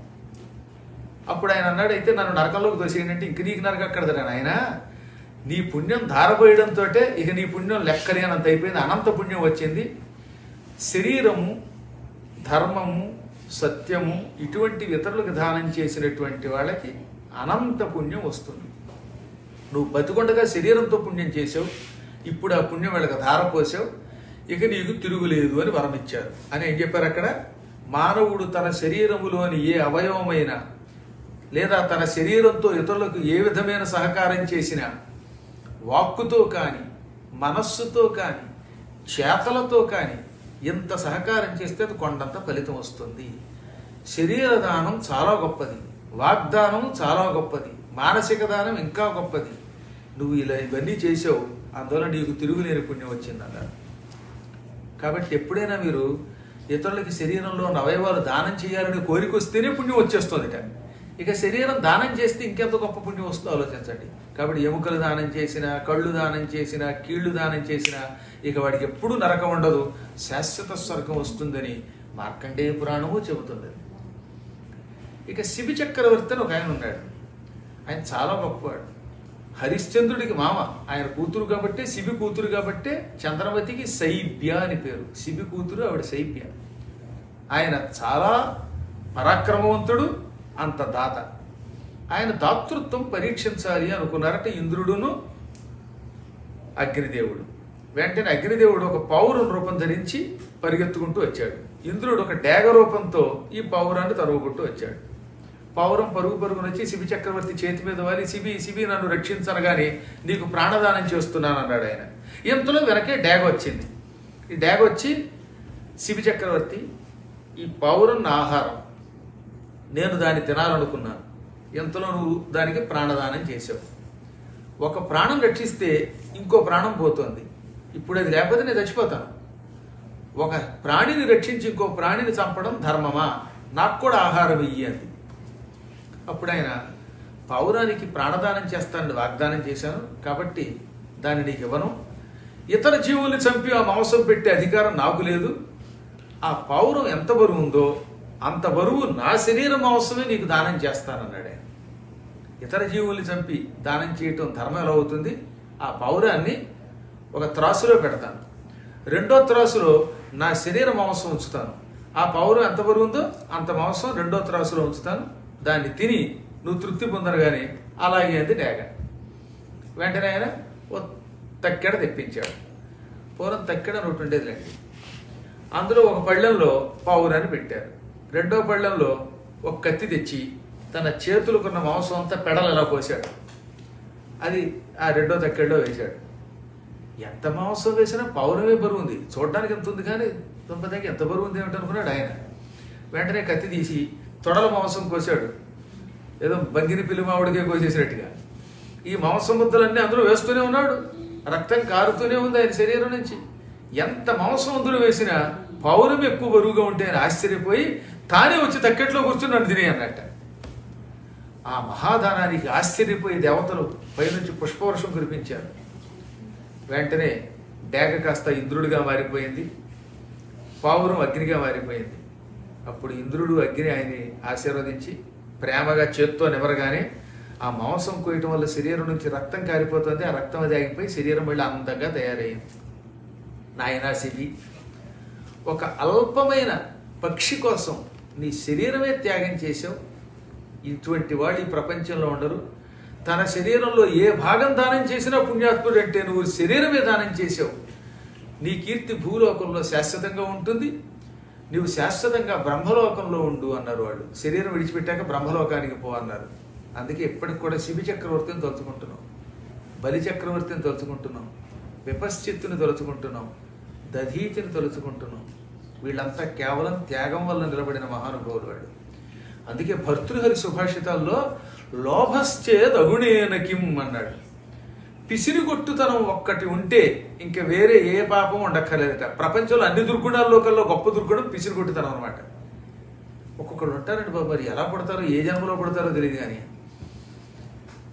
అప్పుడు ఆయన అన్నాడు అయితే నన్ను నరకంలోకి దోసేయండి అంటే ఇంక నీకు నరక అక్కడ ఆయన నీ పుణ్యం ధారపోయడంతో ఇక నీ పుణ్యం లెక్కలేనంత అయిపోయింది అనంత పుణ్యం వచ్చింది శరీరము ధర్మము సత్యము ఇటువంటి ఇతరులకు దానం చేసినటువంటి వాళ్ళకి అనంత పుణ్యం వస్తుంది నువ్వు బతికొండగా శరీరంతో పుణ్యం చేసావు ఇప్పుడు ఆ పుణ్యం వీళ్ళకి ధారపోసావు ఇక నీకు తిరుగులేదు అని వరం ఇచ్చారు అని ఏం చెప్పారు అక్కడ మానవుడు తన శరీరములోని ఏ అవయవమైనా లేదా తన శరీరంతో ఇతరులకు ఏ విధమైన సహకారం చేసినా వాక్కుతో కానీ మనస్సుతో కానీ చేతలతో కానీ ఎంత సహకారం చేస్తే అది కొండంత ఫలితం వస్తుంది శరీర దానం చాలా గొప్పది వాగ్దానం చాలా గొప్పది మానసిక దానం ఇంకా గొప్పది నువ్వు ఇలా ఇవన్నీ చేసావు అందువల్ల నీకు తిరుగులేని పుణ్యం వచ్చింది అన్నారు కాబట్టి ఎప్పుడైనా మీరు ఇతరులకి శరీరంలో ఉన్న అవయవాలు దానం చేయాలని కోరిక వస్తేనే పుణ్యం వచ్చేస్తుందిట ఇక శరీరం దానం చేస్తే ఇంకెంత గొప్ప పుణ్యం వస్తుందో ఆలోచించండి కాబట్టి ఎముకలు దానం చేసినా కళ్ళు దానం చేసినా కీళ్లు దానం చేసినా ఇక వాడికి ఎప్పుడూ నరకం ఉండదు శాశ్వత స్వర్గం వస్తుందని మార్కండేయ పురాణము చెబుతుంది ఇక శిబి చక్రవర్తి అని ఒక ఆయన ఉన్నాడు ఆయన చాలా గొప్పవాడు హరిశ్చంద్రుడికి మామ ఆయన కూతురు కాబట్టే శిబి కూతురు కాబట్టే చంద్రమతికి శైబ్య అని పేరు శిబి కూతురు ఆవిడ శైబ్య ఆయన చాలా పరాక్రమవంతుడు అంత దాత ఆయన దాతృత్వం పరీక్షించాలి అనుకున్నారట ఇంద్రుడును అగ్నిదేవుడు వెంటనే అగ్నిదేవుడు ఒక పౌరం రూపం ధరించి పరిగెత్తుకుంటూ వచ్చాడు ఇంద్రుడు ఒక డేగ రూపంతో ఈ పౌరాన్ని తరువుకుంటూ వచ్చాడు పౌరం పరుగు పరుగున వచ్చి శిబి చక్రవర్తి చేతి మీద వాలి శిబి శిబి నన్ను రక్షించనగానే నీకు ప్రాణదానం చేస్తున్నాను అన్నాడు ఆయన ఇంతలో వెనకే డేగ వచ్చింది ఈ డేగ వచ్చి శిబి చక్రవర్తి ఈ పౌరం నా ఆహారం నేను దాన్ని తినాలనుకున్నాను ఎంతలో నువ్వు దానికి ప్రాణదానం చేసావు ఒక ప్రాణం రక్షిస్తే ఇంకో ప్రాణం పోతుంది ఇప్పుడు అది లేకపోతే నేను చచ్చిపోతాను ఒక ప్రాణిని రక్షించి ఇంకో ప్రాణిని చంపడం ధర్మమా నాకు కూడా ఆహారం ఇయ్యి అంది అప్పుడు ఆయన పౌరానికి ప్రాణదానం చేస్తానని వాగ్దానం చేశాను కాబట్టి దాన్ని నీకు ఇవ్వను ఇతర జీవుల్ని చంపి ఆ మాంసం పెట్టే అధికారం నాకు లేదు ఆ పౌరం ఎంత బరువు ఉందో అంత బరువు నా శరీర మాంసమే నీకు దానం చేస్తానన్నాడు ఆయన ఇతర జీవుల్ని చంపి దానం చేయటం ధర్మం ఎలా అవుతుంది ఆ పౌరాన్ని ఒక త్రాసులో పెడతాను రెండో త్రాసులో నా శరీర మాంసం ఉంచుతాను ఆ పౌరం ఎంత బరువు ఉందో అంత మాంసం రెండో త్రాసులో ఉంచుతాను దాన్ని తిని నువ్వు తృప్తి పొందరుగానే అలాగే అంది డేగ వెంటనే ఆయన ఓ తక్కెడ తెప్పించాడు పూర్వం తక్కెడ నోటి ఉండేదిలేండి అందులో ఒక పళ్ళెంలో పావురాన్ని పెట్టారు రెండో పళ్ళెంలో ఒక కత్తి తెచ్చి తన చేతులకున్న మాంసం అంతా పెడలు ఎలా పోసాడు అది ఆ రెండో తక్కెడలో వేశాడు ఎంత మాంసం వేసినా పౌరమే బరువు ఉంది చూడడానికి ఎంత ఉంది కానీ దుంపదానికి ఎంత బరువు ఉంది ఏమిటనుకున్నాడు ఆయన వెంటనే కత్తి తీసి తొడల మాంసం కోసాడు ఏదో బంగిని పిల్లి మామిడికే కోసేసినట్టుగా ఈ మాంసం ముద్దలన్నీ అందులో వేస్తూనే ఉన్నాడు రక్తం కారుతూనే ఉంది ఆయన శరీరం నుంచి ఎంత మాంసం అందులో వేసినా పౌరం ఎక్కువ బరువుగా ఉంటే ఆయన ఆశ్చర్యపోయి తానే వచ్చి తక్కెట్లో కూర్చుని నన్ను తినే అన్నట్ట ఆ మహాదానానికి ఆశ్చర్యపోయి దేవతలు పైనుంచి పుష్పవర్షం కురిపించారు వెంటనే డేగ కాస్త ఇంద్రుడిగా మారిపోయింది పావురం అగ్నిగా మారిపోయింది అప్పుడు ఇంద్రుడు అగ్ని ఆయన్ని ఆశీర్వదించి ప్రేమగా చేత్తో నిమరగానే ఆ మాంసం కోయటం వల్ల శరీరం నుంచి రక్తం కారిపోతుంది ఆ రక్తం అది ఆగిపోయి శరీరం మళ్ళీ అందంగా తయారైంది నాయనా శివి ఒక అల్పమైన పక్షి కోసం నీ శరీరమే త్యాగం చేసావు ఇటువంటి వాళ్ళు ఈ ప్రపంచంలో ఉండరు తన శరీరంలో ఏ భాగం దానం చేసినా పుణ్యాత్ముడు అంటే నువ్వు శరీరమే దానం చేసావు నీ కీర్తి భూలోకంలో శాశ్వతంగా ఉంటుంది నువ్వు శాశ్వతంగా బ్రహ్మలోకంలో ఉండు అన్నారు వాళ్ళు శరీరం విడిచిపెట్టాక బ్రహ్మలోకానికి పో అన్నారు అందుకే ఇప్పటికి కూడా శిబి చక్రవర్తిని తలుచుకుంటున్నాం బలి చక్రవర్తిని తలుచుకుంటున్నాం విపశ్చిత్తుని తలుచుకుంటున్నాం దధీతిని తలుచుకుంటున్నాం వీళ్ళంతా కేవలం త్యాగం వల్ల నిలబడిన మహానుభావులు వాళ్ళు అందుకే భర్తృహరి సుభాషితాల్లో లోభశ్చేద్ అగుణేన కిం అన్నాడు పిసిరిగొట్టుతనం ఒక్కటి ఉంటే ఇంకా వేరే ఏ పాపం ఉండక్కర్లేదట ప్రపంచంలో అన్ని దుర్గుణాల్లో కల్లా గొప్ప దుర్గుణం పిసిరిగొట్టుతనం అనమాట ఒక్కొక్కడు ఉంటారండి బాబు మరి ఎలా పడతారో ఏ జన్మలో పడతారో తెలియదు కానీ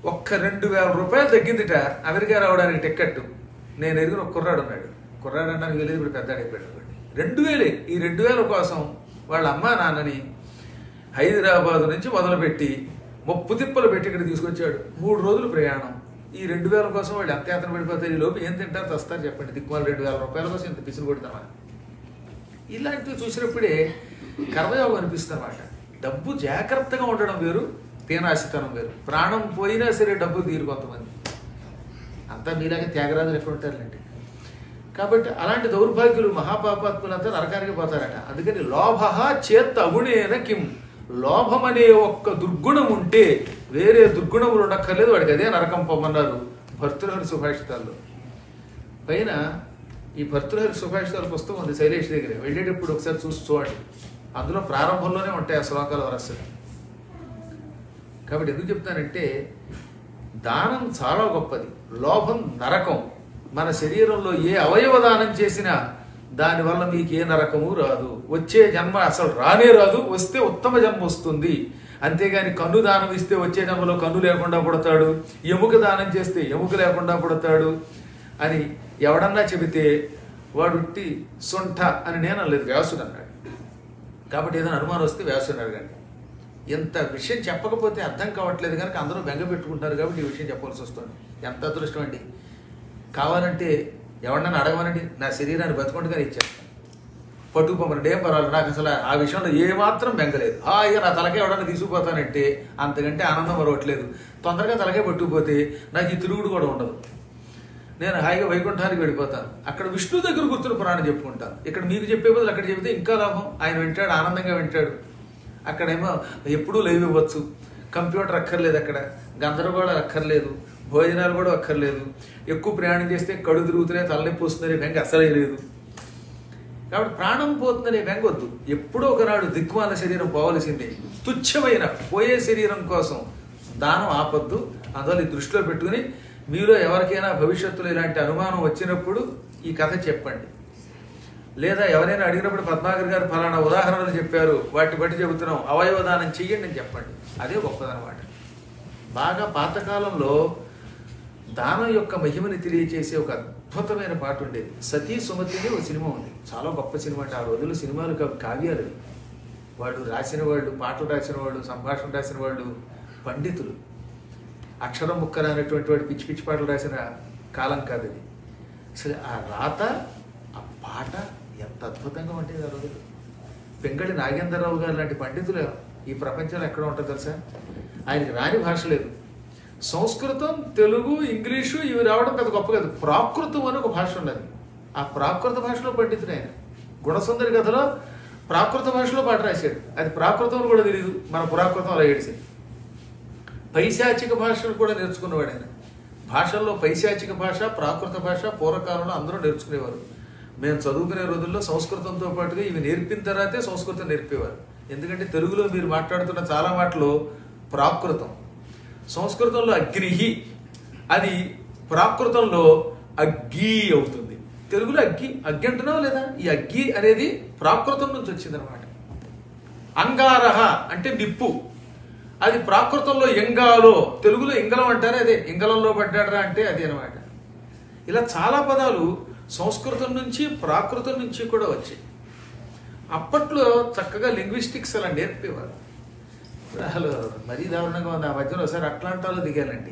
ఒక్క రెండు వేల రూపాయలు తగ్గిందిట అమెరికా రావడానికి టికెట్ నేను ఎరిగిన ఒక కుర్రాడు ఉన్నాడు కుర్రాడు అనడానికి వెళ్ళేది ఇప్పుడు పెద్ద అయిపోయాడు అనుకోండి రెండు వేలే ఈ రెండు వేల కోసం వాళ్ళ అమ్మా నాన్నని హైదరాబాద్ నుంచి మొదలుపెట్టి ముప్పు తిప్పలు పెట్టి ఇక్కడ తీసుకొచ్చాడు మూడు రోజులు ప్రయాణం ఈ రెండు వేల కోసం వాళ్ళు ఎంత యాత్ర పడిపోతారు ఈ లోపు ఏం తింటారు తెస్తారు చెప్పండి దిక్కుమాలు రెండు వేల రూపాయల కోసం ఇంత పిసులు కొడతామా ఇలాంటివి చూసినప్పుడే కర్మయోగం అనిపిస్తుంది అనమాట డబ్బు జాగ్రత్తగా ఉండడం వేరు తీనాశితనం వేరు ప్రాణం పోయినా సరే డబ్బు తీరు కొంతమంది అంతా మీలాగే త్యాగరాజులు ఎక్కడ ఉంటారులేండి కాబట్టి అలాంటి దౌర్భాగ్యులు మహాపాపాత్ములంతా నరకానికి పోతారట అందుకని లోభ చేత్ అగుణేన కిం లోభం అనే ఒక్క దుర్గుణం ఉంటే వేరే దుర్గుణములు ఉండక్కర్లేదు వాడికి అదే నరకం పొమ్మన్నారు భర్తృహరి సుభాషితాల్లో పైన ఈ భర్తృహరి సుభాషితాల పుస్తకం ఉంది శైలేష్ దగ్గర వెళ్ళేటప్పుడు ఒకసారి చూసి చూడండి అందులో ప్రారంభంలోనే ఉంటాయి ఆ శ్లోకాల వరసగా కాబట్టి ఎందుకు చెప్తానంటే దానం చాలా గొప్పది లోభం నరకం మన శరీరంలో ఏ అవయవ దానం చేసినా దానివల్ల మీకు ఏ నరకము రాదు వచ్చే జన్మ అసలు రానే రాదు వస్తే ఉత్తమ జన్మ వస్తుంది అంతేగాని కన్ను దానం ఇస్తే వచ్చే జన్మలో కన్ను లేకుండా పుడతాడు ఎముక దానం చేస్తే ఎముక లేకుండా పుడతాడు అని ఎవడన్నా చెబితే వాడు ఉట్టి సొంఠ అని నేను అనలేదు వ్యాసుడు అన్నాడు కాబట్టి ఏదైనా అనుమానం వస్తే వ్యాసుని అడగండి ఎంత విషయం చెప్పకపోతే అర్థం కావట్లేదు కనుక అందరూ బెంగ పెట్టుకుంటారు కాబట్టి ఈ విషయం చెప్పాల్సి వస్తుంది ఎంత అదృష్టం అండి కావాలంటే ఎవరినైనా అడగమనండి నా శరీరాన్ని బతుకుండగానే ఇచ్చాను పట్టుకుపోమనండి ఏం పర్వాలేదు నాకు అసలు ఆ విషయంలో ఏమాత్రం బెంగలేదు హాయిగా నా తలకే ఎవడన్నా తీసుకుపోతానంటే అంతకంటే ఆనందం మరవట్లేదు తొందరగా తలకే పట్టుకుపోతే నాకు ఈ తిరుగుడు కూడా ఉండదు నేను హాయిగా వైకుంఠానికి వెళ్ళిపోతాను అక్కడ విష్ణు దగ్గర కూర్చుని పురాణం చెప్పుకుంటాను ఇక్కడ మీకు చెప్పే బదులు అక్కడ చెబితే ఇంకా లాభం ఆయన వింటాడు ఆనందంగా వింటాడు అక్కడేమో ఎప్పుడూ లైవ్ ఇవ్వచ్చు కంప్యూటర్ అక్కర్లేదు అక్కడ గందరగోళం అక్కర్లేదు భోజనాలు కూడా అక్కర్లేదు ఎక్కువ ప్రయాణం చేస్తే కడు తిరుగుతున్నాయి తలనొప్పి వస్తుందనే బెంగ అసలే లేదు కాబట్టి ప్రాణం పోతుందనే బెంగ వద్దు ఎప్పుడో ఒకనాడు దిక్కుమాల శరీరం పోవలసిందే తుచ్చమైన పోయే శరీరం కోసం దానం ఆపద్దు అందువల్ల ఈ దృష్టిలో పెట్టుకుని మీలో ఎవరికైనా భవిష్యత్తులో ఇలాంటి అనుమానం వచ్చినప్పుడు ఈ కథ చెప్పండి లేదా ఎవరైనా అడిగినప్పుడు పద్మాకర్ గారు ఫలానా ఉదాహరణలు చెప్పారు వాటిని బట్టి చెబుతున్నాం అవయవ దానం చెయ్యండి అని చెప్పండి అదే గొప్పదనమాట బాగా పాతకాలంలో దానం యొక్క మహిమని తెలియచేసే ఒక అద్భుతమైన పాట ఉండేది సతీ సుమతి అని ఒక సినిమా ఉంది చాలా గొప్ప సినిమా అంటే ఆ రోజుల్లో సినిమాలు కావు, కావ్యాలు అవి. వాడు రాసిన వాళ్ళు పాటలు రాసిన వాళ్ళు సంభాషణ రాసిన వాళ్ళు పండితులు అక్షరం ముక్కర అనేటువంటి వాడు పిచ్చి పిచ్చి పాటలు రాసిన కాలం కాదు అది అసలు ఆ రాత ఆ పాట ఎంత అద్భుతంగా ఉండేది ఆ రోజులు పెంగళి నాగేంద్రరావు గారు లాంటి పండితులు ఈ ప్రపంచంలో ఎక్కడ ఉంటారు తెలుసా ఆయనకి రాని భాష లేదు సంస్కృతం తెలుగు ఇంగ్లీషు ఇవి రావడం పెద్ద గొప్ప కాదు ప్రాకృతం అని ఒక భాష ఉన్నది ఆ ప్రాకృత భాషలో పండితుడు ఆయన గుణసుందరి కథలో ప్రాకృత భాషలో పాట రాశాడు అది ప్రాకృతం అని కూడా తెలియదు మన పురాకృతం అలా ఏడిసింది పైశాచిక భాషను కూడా నేర్చుకున్నవాడు ఆయన భాషల్లో పైశాచిక భాష ప్రాకృత భాష పూర్వకాలంలో అందరూ నేర్చుకునేవారు మేము చదువుకునే రోజుల్లో సంస్కృతంతో పాటుగా ఇవి నేర్పిన తర్వాతే సంస్కృతం నేర్పేవారు ఎందుకంటే తెలుగులో మీరు మాట్లాడుతున్న చాలా మాటలు ప్రాకృతం సంస్కృతంలో అగ్నిహి అది ప్రాకృతంలో అగ్గి అవుతుంది తెలుగులో అగ్గి అగ్గి అంటున్నావు లేదా ఈ అగ్గి అనేది ప్రాకృతం నుంచి వచ్చిందనమాట అంగారహ అంటే నిప్పు అది ప్రాకృతంలో ఎంగాలో తెలుగులో ఇంగలం అంటారే అదే ఇంగలంలో పడ్డాడరా అంటే అదే అనమాట ఇలా చాలా పదాలు సంస్కృతం నుంచి ప్రాకృతం నుంచి కూడా వచ్చాయి అప్పట్లో చక్కగా లింగ్విస్టిక్స్ అలా నేర్పేవారు ఇప్పుడు అసలు మరీ దారుణంగా ఉంది ఆ మధ్యలో ఒకసారి అట్లాంటాలో దిగానండి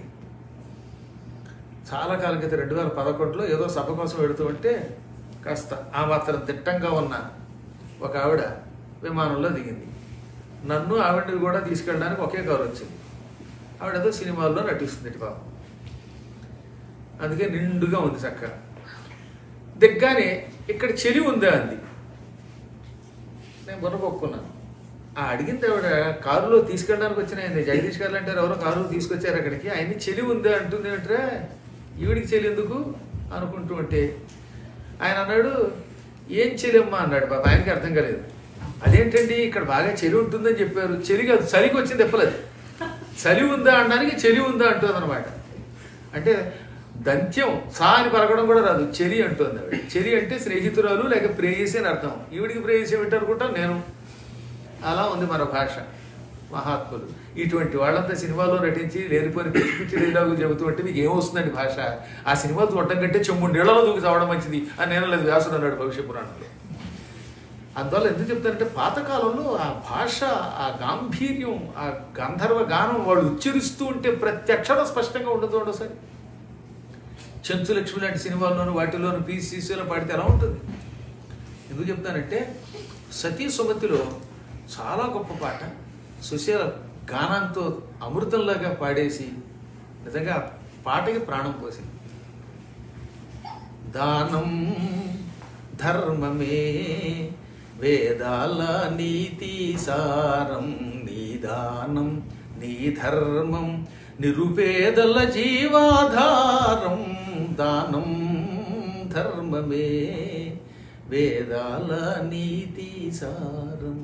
చాలా కాలం క్రితం రెండు వేల పదకొండులో ఏదో సభ కోసం వెడుతూ ఉంటే కాస్త ఆ మాత్రం దిట్టంగా ఉన్న ఒక ఆవిడ విమానంలో దిగింది నన్ను ఆవిడని కూడా తీసుకెళ్ళడానికి ఒకే కారు వచ్చింది ఆవిడ ఏదో సినిమాల్లో నటిస్తుంది ఇటు పాపం అందుకే నిండుగా ఉంది చక్కగా దిగ్గానే ఇక్కడ చెలి ఉందా అంది నేను బుర్రపొక్కున్నాను ఆ అడిగింది ఆవిడ కారులో తీసుకెళ్ళడానికి వచ్చిన ఆయన జగదీష్ గారు అంటారు ఎవరో కారులో తీసుకొచ్చారు అక్కడికి ఆయన్ని చెలి ఉందా అంటుంది ఏంట్రా ఈవిడికి చెలి ఎందుకు అనుకుంటూ ఉంటే ఆయన అన్నాడు ఏం చెలిమ్మా అన్నాడు పాప ఆయనకి అర్థం కాలేదు అదేంటండి ఇక్కడ బాగా చలి ఉంటుందని చెప్పారు చలి కాదు చలికి వచ్చింది చెప్పలేదు చలి ఉందా అనడానికి చలి ఉందా అంటుంది అనమాట అంటే దంత్యం సా అని పలకడం కూడా రాదు చెరి అంటుంది ఆవిడ చెరి అంటే స్నేహితురాలు లేక ప్రేయసి అని అర్థం ఈవిడికి ప్రేయసి ఏమిటి అనుకుంటాం నేను అలా ఉంది మన భాష మహాత్ములు ఇటువంటి వాళ్ళంతా సినిమాలో నటించి లేనిపోని పిచ్చి పిచ్చి డైలాగులు చెబుతూ ఉంటే మీకు ఏమొస్తుందండి భాష ఆ సినిమా చూడటం కంటే చెమ్ము నీళ్ళలో దూకి చావడం మంచిది అని నేను లేదు వ్యాసుడు అన్నాడు భవిష్య పురాణంలో అందువల్ల ఎందుకు చెప్తారంటే పాతకాలంలో ఆ భాష ఆ గాంభీర్యం ఆ గంధర్వ గానం వాళ్ళు ఉచ్చరిస్తూ ఉంటే ప్రతి అక్షరం స్పష్టంగా ఉండదు ఒకసారి చెంచు లక్ష్మి లాంటి సినిమాల్లోనూ వాటిలోనూ పీసీసీలో పాడితే ఎలా ఉంటుంది ఎందుకు చెప్తానంటే సతీ సుమతిలో చాలా గొప్ప పాట సుశీల గానంతో అమృతంలాగా పాడేసి నిజంగా ఆ పాటకి ప్రాణం పోసింది దానం ధర్మమే వేదాల నీతి సారం నీ దానం నీ ధర్మం నిరుపేదల జీవాధారం దానం ధర్మమే వేదాల నీతి సారం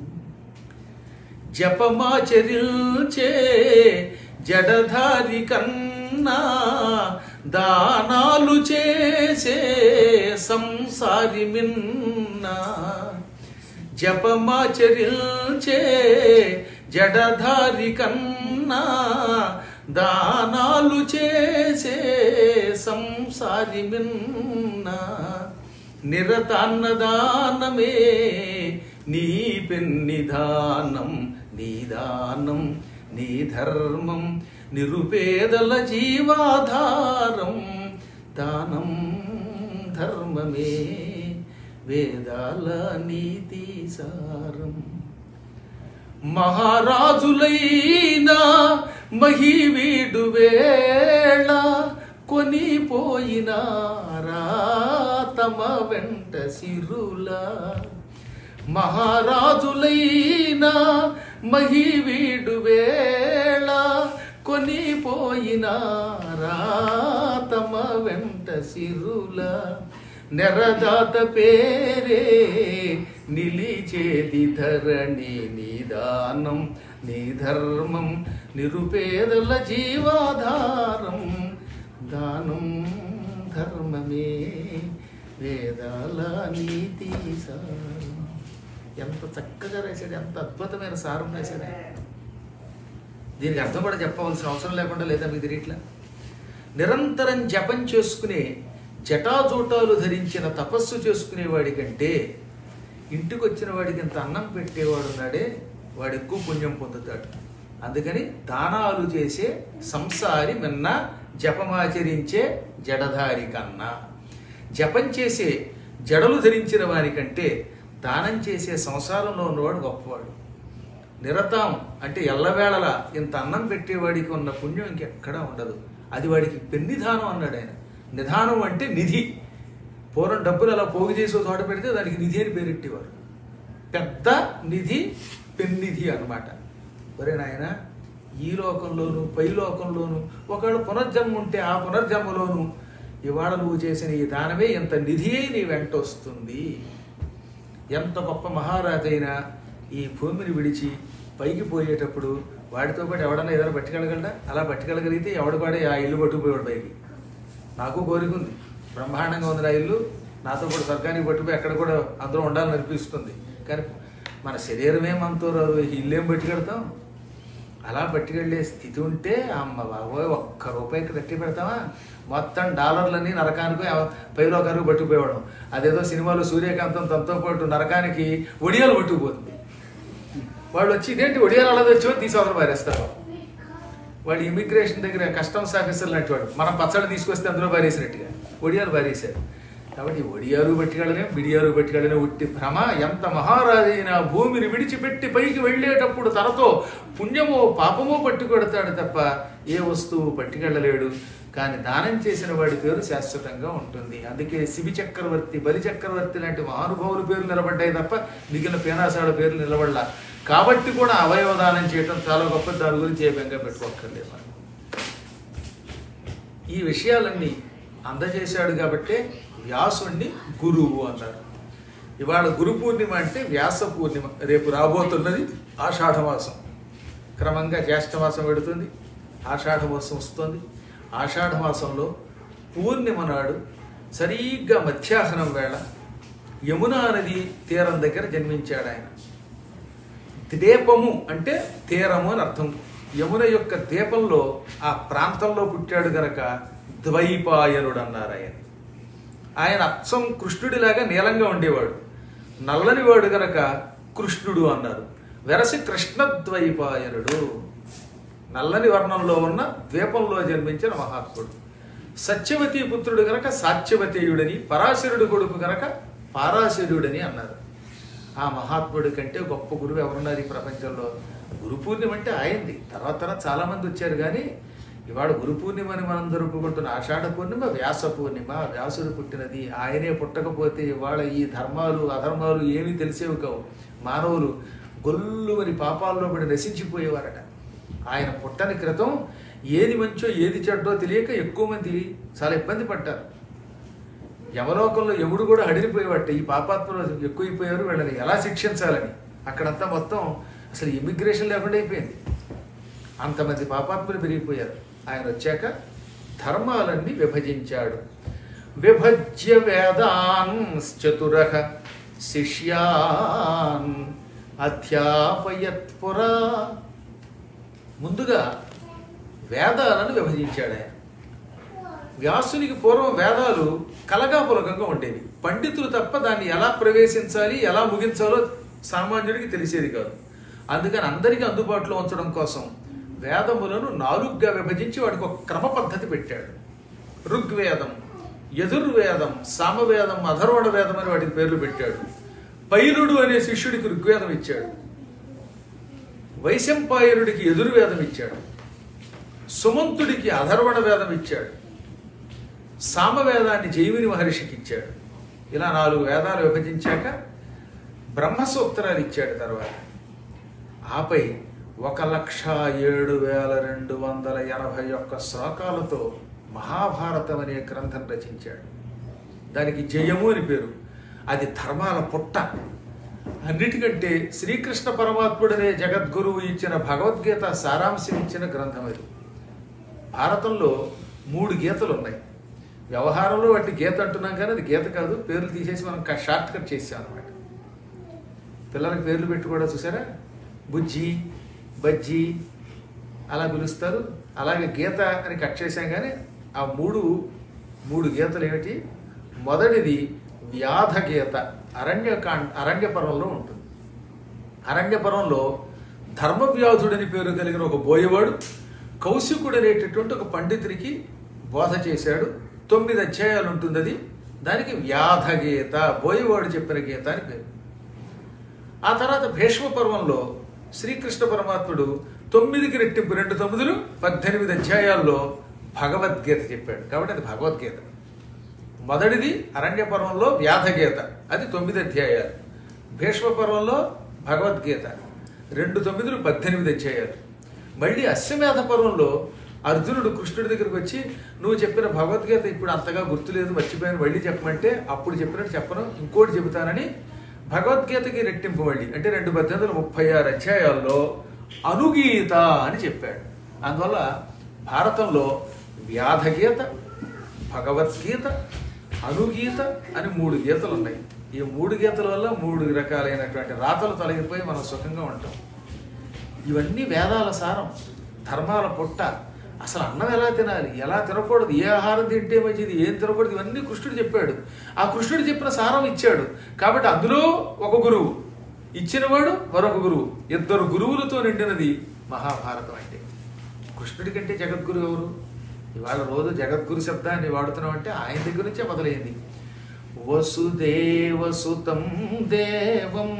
జపమాచరించే జడధారి కన్నా దానాలు చేసే సంసారి మిన్నా జపమాచరించే జడధారి కన్నా దానాలు చేసే సంసారి మిన్నా నిరతాన్నదానమే నీ పెన్నిదానం నీ దానం నీ ధర్మం నిరుపేదల జీవాధారం దానం ధర్మమే వేదాల నీతి సారం మహారాజులైనా మహివీడు వేళ కొనిపోయినారా తమ వెంట సిరులా మహారాజులైనా మహివీడు వేళ కొనిపోయినారా తమ వెంట సిరుల నెరదాత పేరే నిలిచేది ధరణి నిదానం నీ ధర్మం నిరుపేదల జీవాధారం దానం ధర్మమే వేదాల నీతి సారం ఎంత చక్కగా రాశాడు ఎంత అద్భుతమైన సారం రాశాడు ఆయన. దీనికి అర్థం కూడా చెప్పవలసిన అవసరం లేకుండా లేదా మీకు తెలియట్లా నిరంతరం జపం చేసుకునే జటాజూటాలు ధరించిన తపస్సు చేసుకునేవాడి కంటే ఇంటికి వచ్చిన వాడికి ఇంత అన్నం పెట్టేవాడు ఉన్నాడే వాడు ఎక్కువ పుణ్యం పొందుతాడు అందుకని దానాలు చేసే సంసారి మిన్న జపమాచరించే జడధారి కన్నా జపం చేసే జడలు ధరించిన వారికంటే దానం చేసే సంసారంలో ఉన్నవాడు గొప్పవాడు నిరతం అంటే ఎల్లవేళలా ఇంత అన్నం పెట్టేవాడికి ఉన్న పుణ్యం ఇంకెక్కడా ఉండదు అది వాడికి పెన్నిధానం అన్నాడు ఆయన నిధానం అంటే నిధి పూర్వం డబ్బులు అలా పోగు చేసి ఒక చోట పెడితే దానికి నిధి అని పేరెట్టేవారు పెద్ద నిధి పెన్నిధి అన్నమాట ఒరే నాయన ఈ లోకంలోను పై లోకంలోను ఒకవేళ పునర్జన్మ ఉంటే ఆ పునర్జన్మలోను ఇవాళ నువ్వు చేసిన ఈ దానమే ఎంత నిధి అయి నీ వెంట వస్తుంది ఎంత గొప్ప మహారాజైనా ఈ భూమిని విడిచి పైకి పోయేటప్పుడు వాడితో పాటు ఎవడన్నా ఏదైనా పట్టుకెళ్ళగలడా అలా పట్టుకెళ్ళగలిగితే ఎవడు పాడే ఆ ఇల్లు పట్టుకుపోయాడు పైకి నాకు కోరిక ఉంది బ్రహ్మాండంగా ఉంది నా ఇల్లు నాతో కూడా స్వర్గానికి పట్టుకుపోయి అక్కడ కూడా అందరూ ఉండాలని అనిపిస్తుంది కానీ మన శరీరమే మనతో రాదు ఈ ఇల్లేం పట్టుకెడతాం అలా పట్టుకెళ్ళే స్థితి ఉంటే అమ్మ బాబోయ్ ఒక్క రూపాయి కట్టి పెడతామా మొత్తం డాలర్లన్నీ నరకానికి పైలోకానికి పట్టుకుపోవడం అదేదో సినిమాలో సూర్యకాంతం తనతో పాటు నరకానికి ఒడియాలు పట్టుకుపోతుంది వాళ్ళు వచ్చి ఇదేంటి ఒడియాలు అలా తెచ్చో తీసుకోవాలి పారేస్తారు వాడు ఇమిగ్రేషన్ దగ్గర కస్టమ్స్ ఆఫీసర్ లాంటి వాడు మనం పచ్చడి తీసుకొస్తే అందులో పారేసినట్టుగా ఒడియాలు పారేశారు కాబట్టి ఒడియాలు పట్టుకెళ్ళనే బిడియాలు పట్టుకెళ్ళనే ఉట్టి భ్రమ ఎంత మహారాజైన భూమిని విడిచిపెట్టి పైకి వెళ్ళేటప్పుడు తనతో పుణ్యమో పాపమో పట్టుకొడతాడు తప్ప ఏ వస్తువు పట్టుకెళ్ళలేడు కానీ దానం చేసిన వాడి పేరు శాశ్వతంగా ఉంటుంది అందుకే శిబి చక్రవర్తి బలి చక్రవర్తి లాంటి మహానుభావుల పేర్లు నిలబడ్డాయి తప్ప మిగిలిన పేనాసాల పేర్లు నిలబడలా కాబట్టి కూడా అవయవ దానం చేయటం చాలా గొప్ప దాని గురించి ఏ బెంగ పెట్టుకోక్కర్లేదు మనం. ఈ విషయాలన్నీ అందజేశాడు కాబట్టే వ్యాసుణ్ణి గురువు అన్నారు ఇవాళ గురు పూర్ణిమ అంటే వ్యాస పూర్ణిమ రేపు రాబోతున్నది ఆషాఢమాసం క్రమంగా జ్యేష్ఠమాసం పెడుతుంది ఆషాఢమాసం వస్తుంది ఆషాఢమాసంలో పూర్ణిమ నాడు సరిగ్గా మధ్యాహ్నం వేళ యమునా నది తీరం దగ్గర జన్మించాడు ఆయన ద్వీపము అంటే తీరము అని అర్థం యమున యొక్క దీపంలో ఆ ప్రాంతంలో పుట్టాడు గనక ద్వైపాయనుడు అన్నారు ఆయన ఆయన అచ్చం కృష్ణుడిలాగా నీలంగా ఉండేవాడు నల్లని వాడు గనక కృష్ణుడు అన్నారు వెరసి కృష్ణద్వైపాయనుడు నల్లని వర్ణంలో ఉన్న ద్వీపంలో జన్మించిన మహాత్ముడు సత్యవతి పుత్రుడు గనక సాత్యవతేయుడని పరాశరుడు కొడుకు గనక పారాశరుడని అన్నారు ఆ మహాత్ముడి కంటే గొప్ప గురువు ఎవరున్నారు ఈ ప్రపంచంలో గురు పూర్ణిమ అంటే ఆయనది తర్వాత తర్వాత చాలా మంది వచ్చారు కానీ ఇవాళ గురు పూర్ణిమని మనం జరుపుకుంటున్న ఆషాఢ పూర్ణిమ వ్యాస పూర్ణిమ వ్యాసుడు పుట్టినది ఆయనే పుట్టకపోతే ఇవాళ ఈ ధర్మాలు అధర్మాలు ఏమీ తెలిసేవి కావు మానవులు గొల్లుమని పాపాల్లో పడి నశించిపోయేవారట ఆయన పుట్టని క్రితం ఏది మంచో ఏది చెడ్డో తెలియక ఎక్కువ మంది చాలా ఇబ్బంది పడ్డారు యమలోకంలో యముడు కూడా హడిలిపోయేవాట ఈ పాపాత్మలు ఎక్కువైపోయారు వీళ్ళని ఎలా శిక్షించాలని అక్కడంతా మొత్తం అసలు ఇమిగ్రేషన్ లేకుండా అయిపోయింది అంతమంది పాపాత్ములు పెరిగిపోయారు ఆయన వచ్చాక ధర్మాలన్నీ విభజించాడు విభజ్య వేదాన్ చతుర శిష్యాన్ అధ్యాపయత్పురా ముందుగా వేదాలను విభజించాడు ఆయన వ్యాసునికి పూర్వం వేదాలు కలగాపులకంగా ఉండేవి పండితులు తప్ప దాన్ని ఎలా ప్రవేశించాలి ఎలా ముగించాలో సామాన్యుడికి తెలిసేది కాదు అందుకని అందరికీ అందుబాటులో ఉంచడం కోసం వేదములను నాలుగుగా విభజించి వాడికి ఒక క్రమ పద్ధతి పెట్టాడు ఋగ్వేదం యజుర్వేదం సామవేదం అధర్వణ వేదం అని వాటికి పేర్లు పెట్టాడు పైలుడు అనే శిష్యుడికి ఋగ్వేదం ఇచ్చాడు వైశంపాయనుడికి ఎదుర్వేదం ఇచ్చాడు సుమంతుడికి అధర్వణ వేదం ఇచ్చాడు సామవేదాన్ని జైమిని మహర్షికి ఇచ్చాడు ఇలా నాలుగు వేదాలు విభజించాక బ్రహ్మసూత్రాలు ఇచ్చాడు తర్వాత ఆపై ఒక లక్ష ఏడు వేల రెండు వందల ఎనభై ఒక్క శ్లోకాలతో మహాభారతం అనే గ్రంథం రచించాడు దానికి జయము అని పేరు అది ధర్మాల పుట్ట అన్నిటికంటే శ్రీకృష్ణ పరమాత్ముడనే జగద్గురువు ఇచ్చిన భగవద్గీత సారాంశం ఇచ్చిన గ్రంథం అది భారతంలో మూడు గీతలు ఉన్నాయి వ్యవహారంలో వాటి గీత అంటున్నాం కానీ అది గీత కాదు పేర్లు తీసేసి మనం షార్ట్ కట్ చేసాం అనమాట పిల్లలకి పేర్లు పెట్టి కూడా చూసారా బుజ్జి బజ్జి అలా పిలుస్తారు అలాగే గీత అని కట్ చేశాం కానీ ఆ మూడు మూడు గీతలు ఏమిటి మొదటిది వ్యాధ గీత అరణ్యకాండ అరణ్య పర్వంలో ఉంటుంది అరణ్య పర్వంలో ధర్మవ్యాధుడని పేరు కలిగిన ఒక బోయవాడు కౌశికుడు అనేటటువంటి ఒక పండితుడికి బోధ చేశాడు తొమ్మిది అధ్యాయాలు ఉంటుంది అది దానికి వ్యాధ గీత బోయవాడు చెప్పిన గీత అని పేరు ఆ తర్వాత భీష్మ పర్వంలో శ్రీకృష్ణ పరమాత్ముడు తొమ్మిదికి రెట్టింపు రెండు తొమ్మిదిలు పద్దెనిమిది అధ్యాయాల్లో భగవద్గీత చెప్పాడు కాబట్టి అది భగవద్గీత మొదటిది అరణ్య పర్వంలో వ్యాధగీత అది తొమ్మిది అధ్యాయాలు భీష్మ పర్వంలో భగవద్గీత రెండు తొమ్మిదిలు పద్దెనిమిది అధ్యాయాలు మళ్ళీ అశ్వమేధ పర్వంలో అర్జునుడు కృష్ణుడి దగ్గరికి వచ్చి నువ్వు చెప్పిన భగవద్గీత ఇప్పుడు అంతగా గుర్తులేదు మర్చిపోయాను మళ్ళీ చెప్పమంటే అప్పుడు చెప్పినట్టు చెప్పను ఇంకోటి చెబుతానని భగవద్గీతకి రెట్టింపు మళ్ళీ అంటే రెండు పద్దెనిమిది వందల ముప్పై ఆరు అధ్యాయాల్లో అనుగీత అని చెప్పాడు అందువల్ల భారతంలో వ్యాధగీత భగవద్గీత అనుగీత అని మూడు గీతలు ఉన్నాయి ఈ మూడు గీతల వల్ల మూడు రకాలైనటువంటి రాతలు తొలగిపోయి మనం సుఖంగా ఉంటాం ఇవన్నీ వేదాల సారం ధర్మాల పుట్ట అసలు అన్నం ఎలా తినాలి ఎలా తినకూడదు ఏ ఆహారం తింటే మంచిది ఏం తినకూడదు ఇవన్నీ కృష్ణుడు చెప్పాడు ఆ కృష్ణుడు చెప్పిన సారం ఇచ్చాడు కాబట్టి అందులో ఒక గురువు ఇచ్చినవాడు మరొక గురువు ఇద్దరు గురువులతో నిండినది మహాభారతం అంటే కృష్ణుడి కంటే జగద్గురు ఎవరు ఇవాళ రోజు జగద్గురు శబ్దాన్ని వాడుతున్నాం అంటే ఆయన దగ్గర నుంచే మొదలైంది వసుదేవసుతం దేవం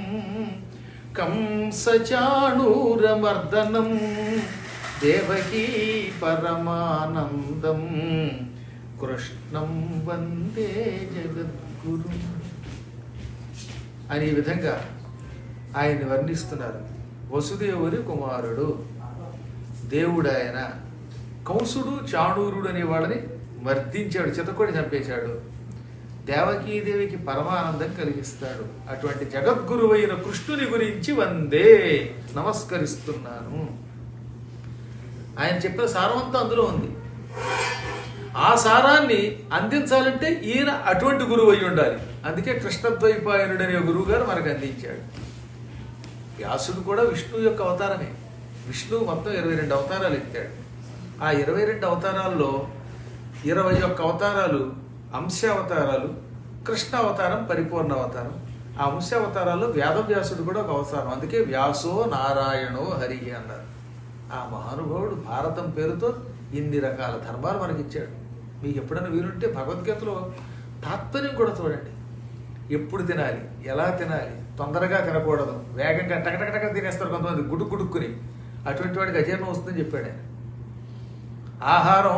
కంసచాణూరమర్దనం దేవకీ పరమానందం కృష్ణం వందే జగద్గురు అని ఈ విధంగా ఆయన్ని వర్ణిస్తున్నారు వసుదేవుని కుమారుడు దేవుడు ఆయన కంసుడు చాణూరుడు అనే వాళ్ళని మర్దించాడు చితకొడి చంపేశాడు దేవకీదేవికి పరమానందం కలిగిస్తాడు అటువంటి జగద్గురువైన కృష్ణుని గురించి వందే నమస్కరిస్తున్నాను ఆయన చెప్పిన సారమంతా అందులో ఉంది ఆ సారాన్ని అందించాలంటే ఈయన అటువంటి గురువు అయి ఉండాలి అందుకే కృష్ణద్వైపాయనుడు అనే గురువు గారు మనకు అందించాడు వ్యాసుడు కూడా విష్ణువు యొక్క అవతారమే విష్ణువు మొత్తం ఇరవై రెండు అవతారాలు ఎత్తాడు ఆ ఇరవై రెండు అవతారాల్లో ఇరవై ఒక్క అవతారాలు అంశావతారాలు కృష్ణ అవతారం పరిపూర్ణ అవతారం ఆ అంశావతారాల్లో వేదవ్యాసుడు కూడా ఒక అవతారం అందుకే వ్యాసో నారాయణో హరి అన్నారు ఆ మహానుభావుడు భారతం పేరుతో ఇన్ని రకాల ధర్మాలు మనకి ఇచ్చాడు మీకు ఎప్పుడైనా వీలుంటే భగవద్గీతలో తాత్పర్యం కూడా చూడండి ఎప్పుడు తినాలి ఎలా తినాలి తొందరగా తినకూడదు వేగంగా టకటకటక తినేస్తారు కొంతమంది గుడు గుడుక్కుని అటువంటి వాడికి అజీర్ణం వస్తుందని చెప్పాడు ఆయన ఆహారం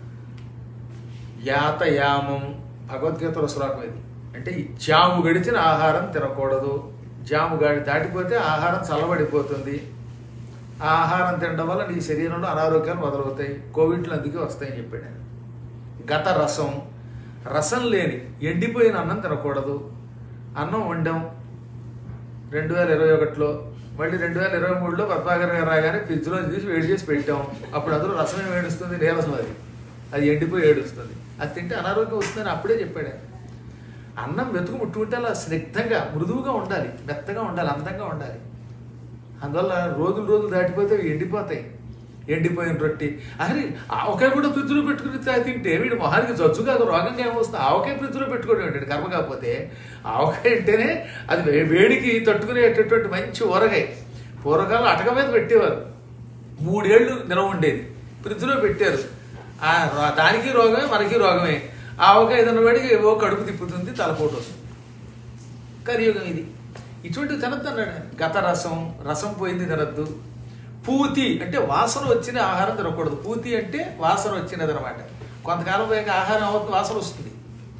యాతయామం భగవద్గీతలో శ్లోకం ఇది అంటే ఈ జాము గడిచిన ఆహారం తినకూడదు జాము గాడి దాటిపోతే ఆహారం చల్లబడిపోతుంది ఆ ఆహారం తినడం వల్ల నీ శరీరంలో అనారోగ్యాలు మొదలవుతాయి కోవిడ్లు అందుకే వస్తాయని చెప్పాడు ఆయన గత రసం రసం లేని ఎండిపోయిన అన్నం తినకూడదు అన్నం వండాం రెండు వేల ఇరవై ఒకటిలో మళ్ళీ రెండు వేల ఇరవై మూడులో పద్మాకర్ గారు రాగానే ఫ్రిడ్జ్లో తీసి వేడి చేసి పెట్టాం అప్పుడు అందులో రసం ఏమి ఏడుస్తుంది నీరసం అది అది ఎండిపోయి ఏడుస్తుంది అది తింటే అనారోగ్యం వస్తుందని అప్పుడే చెప్పాడు ఆయన. అన్నం వెతుకు ముట్టుకుంటే అలా స్నిగ్ధంగా మృదువుగా ఉండాలి మెత్తగా ఉండాలి అందంగా ఉండాలి అందువల్ల రోజులు రోజులు దాటిపోతే అవి ఎండిపోతాయి ఎండిపోయిన రొట్టి అరే ఆవకాయ కూడా ఫ్రిడ్జ్లో పెట్టుకుని తా- తింటే వీడి మొహానికి జజ్జు కాదు రోగంగా ఏమొస్తుంది ఆవకాయ ఫ్రిడ్జ్లో పెట్టుకోవడం ఏంటంటే కర్మ కాకపోతే ఆవకాయ అంటేనే అది వే- వేడికి తట్టుకునేటటువంటి మంచి ఊరగాయ పూర్వకాలం అటక మీద పెట్టేవారు మూడేళ్లు నిలవ ఉండేది ఫ్రిడ్జ్లో పెట్టారు ఆ రా- దానికి రోగమే మనకి రోగమే ఆవకాయ ఏదైనా వాడికి ఏవో కడుపు తిప్పుతుంది తలపోటు వస్తుంది కలియుగం ఇది ఇటువంటివి తినద్దు అన్నాడు ఆయన. గత రసం రసం పోయింది తినద్దు పూతి అంటే వాసన వచ్చిన ఆహారం తినకూడదు పూతి అంటే వాసన వచ్చినది అనమాట కొంతకాలం పోయాక ఆహారం అవుతుంది వాసన వస్తుంది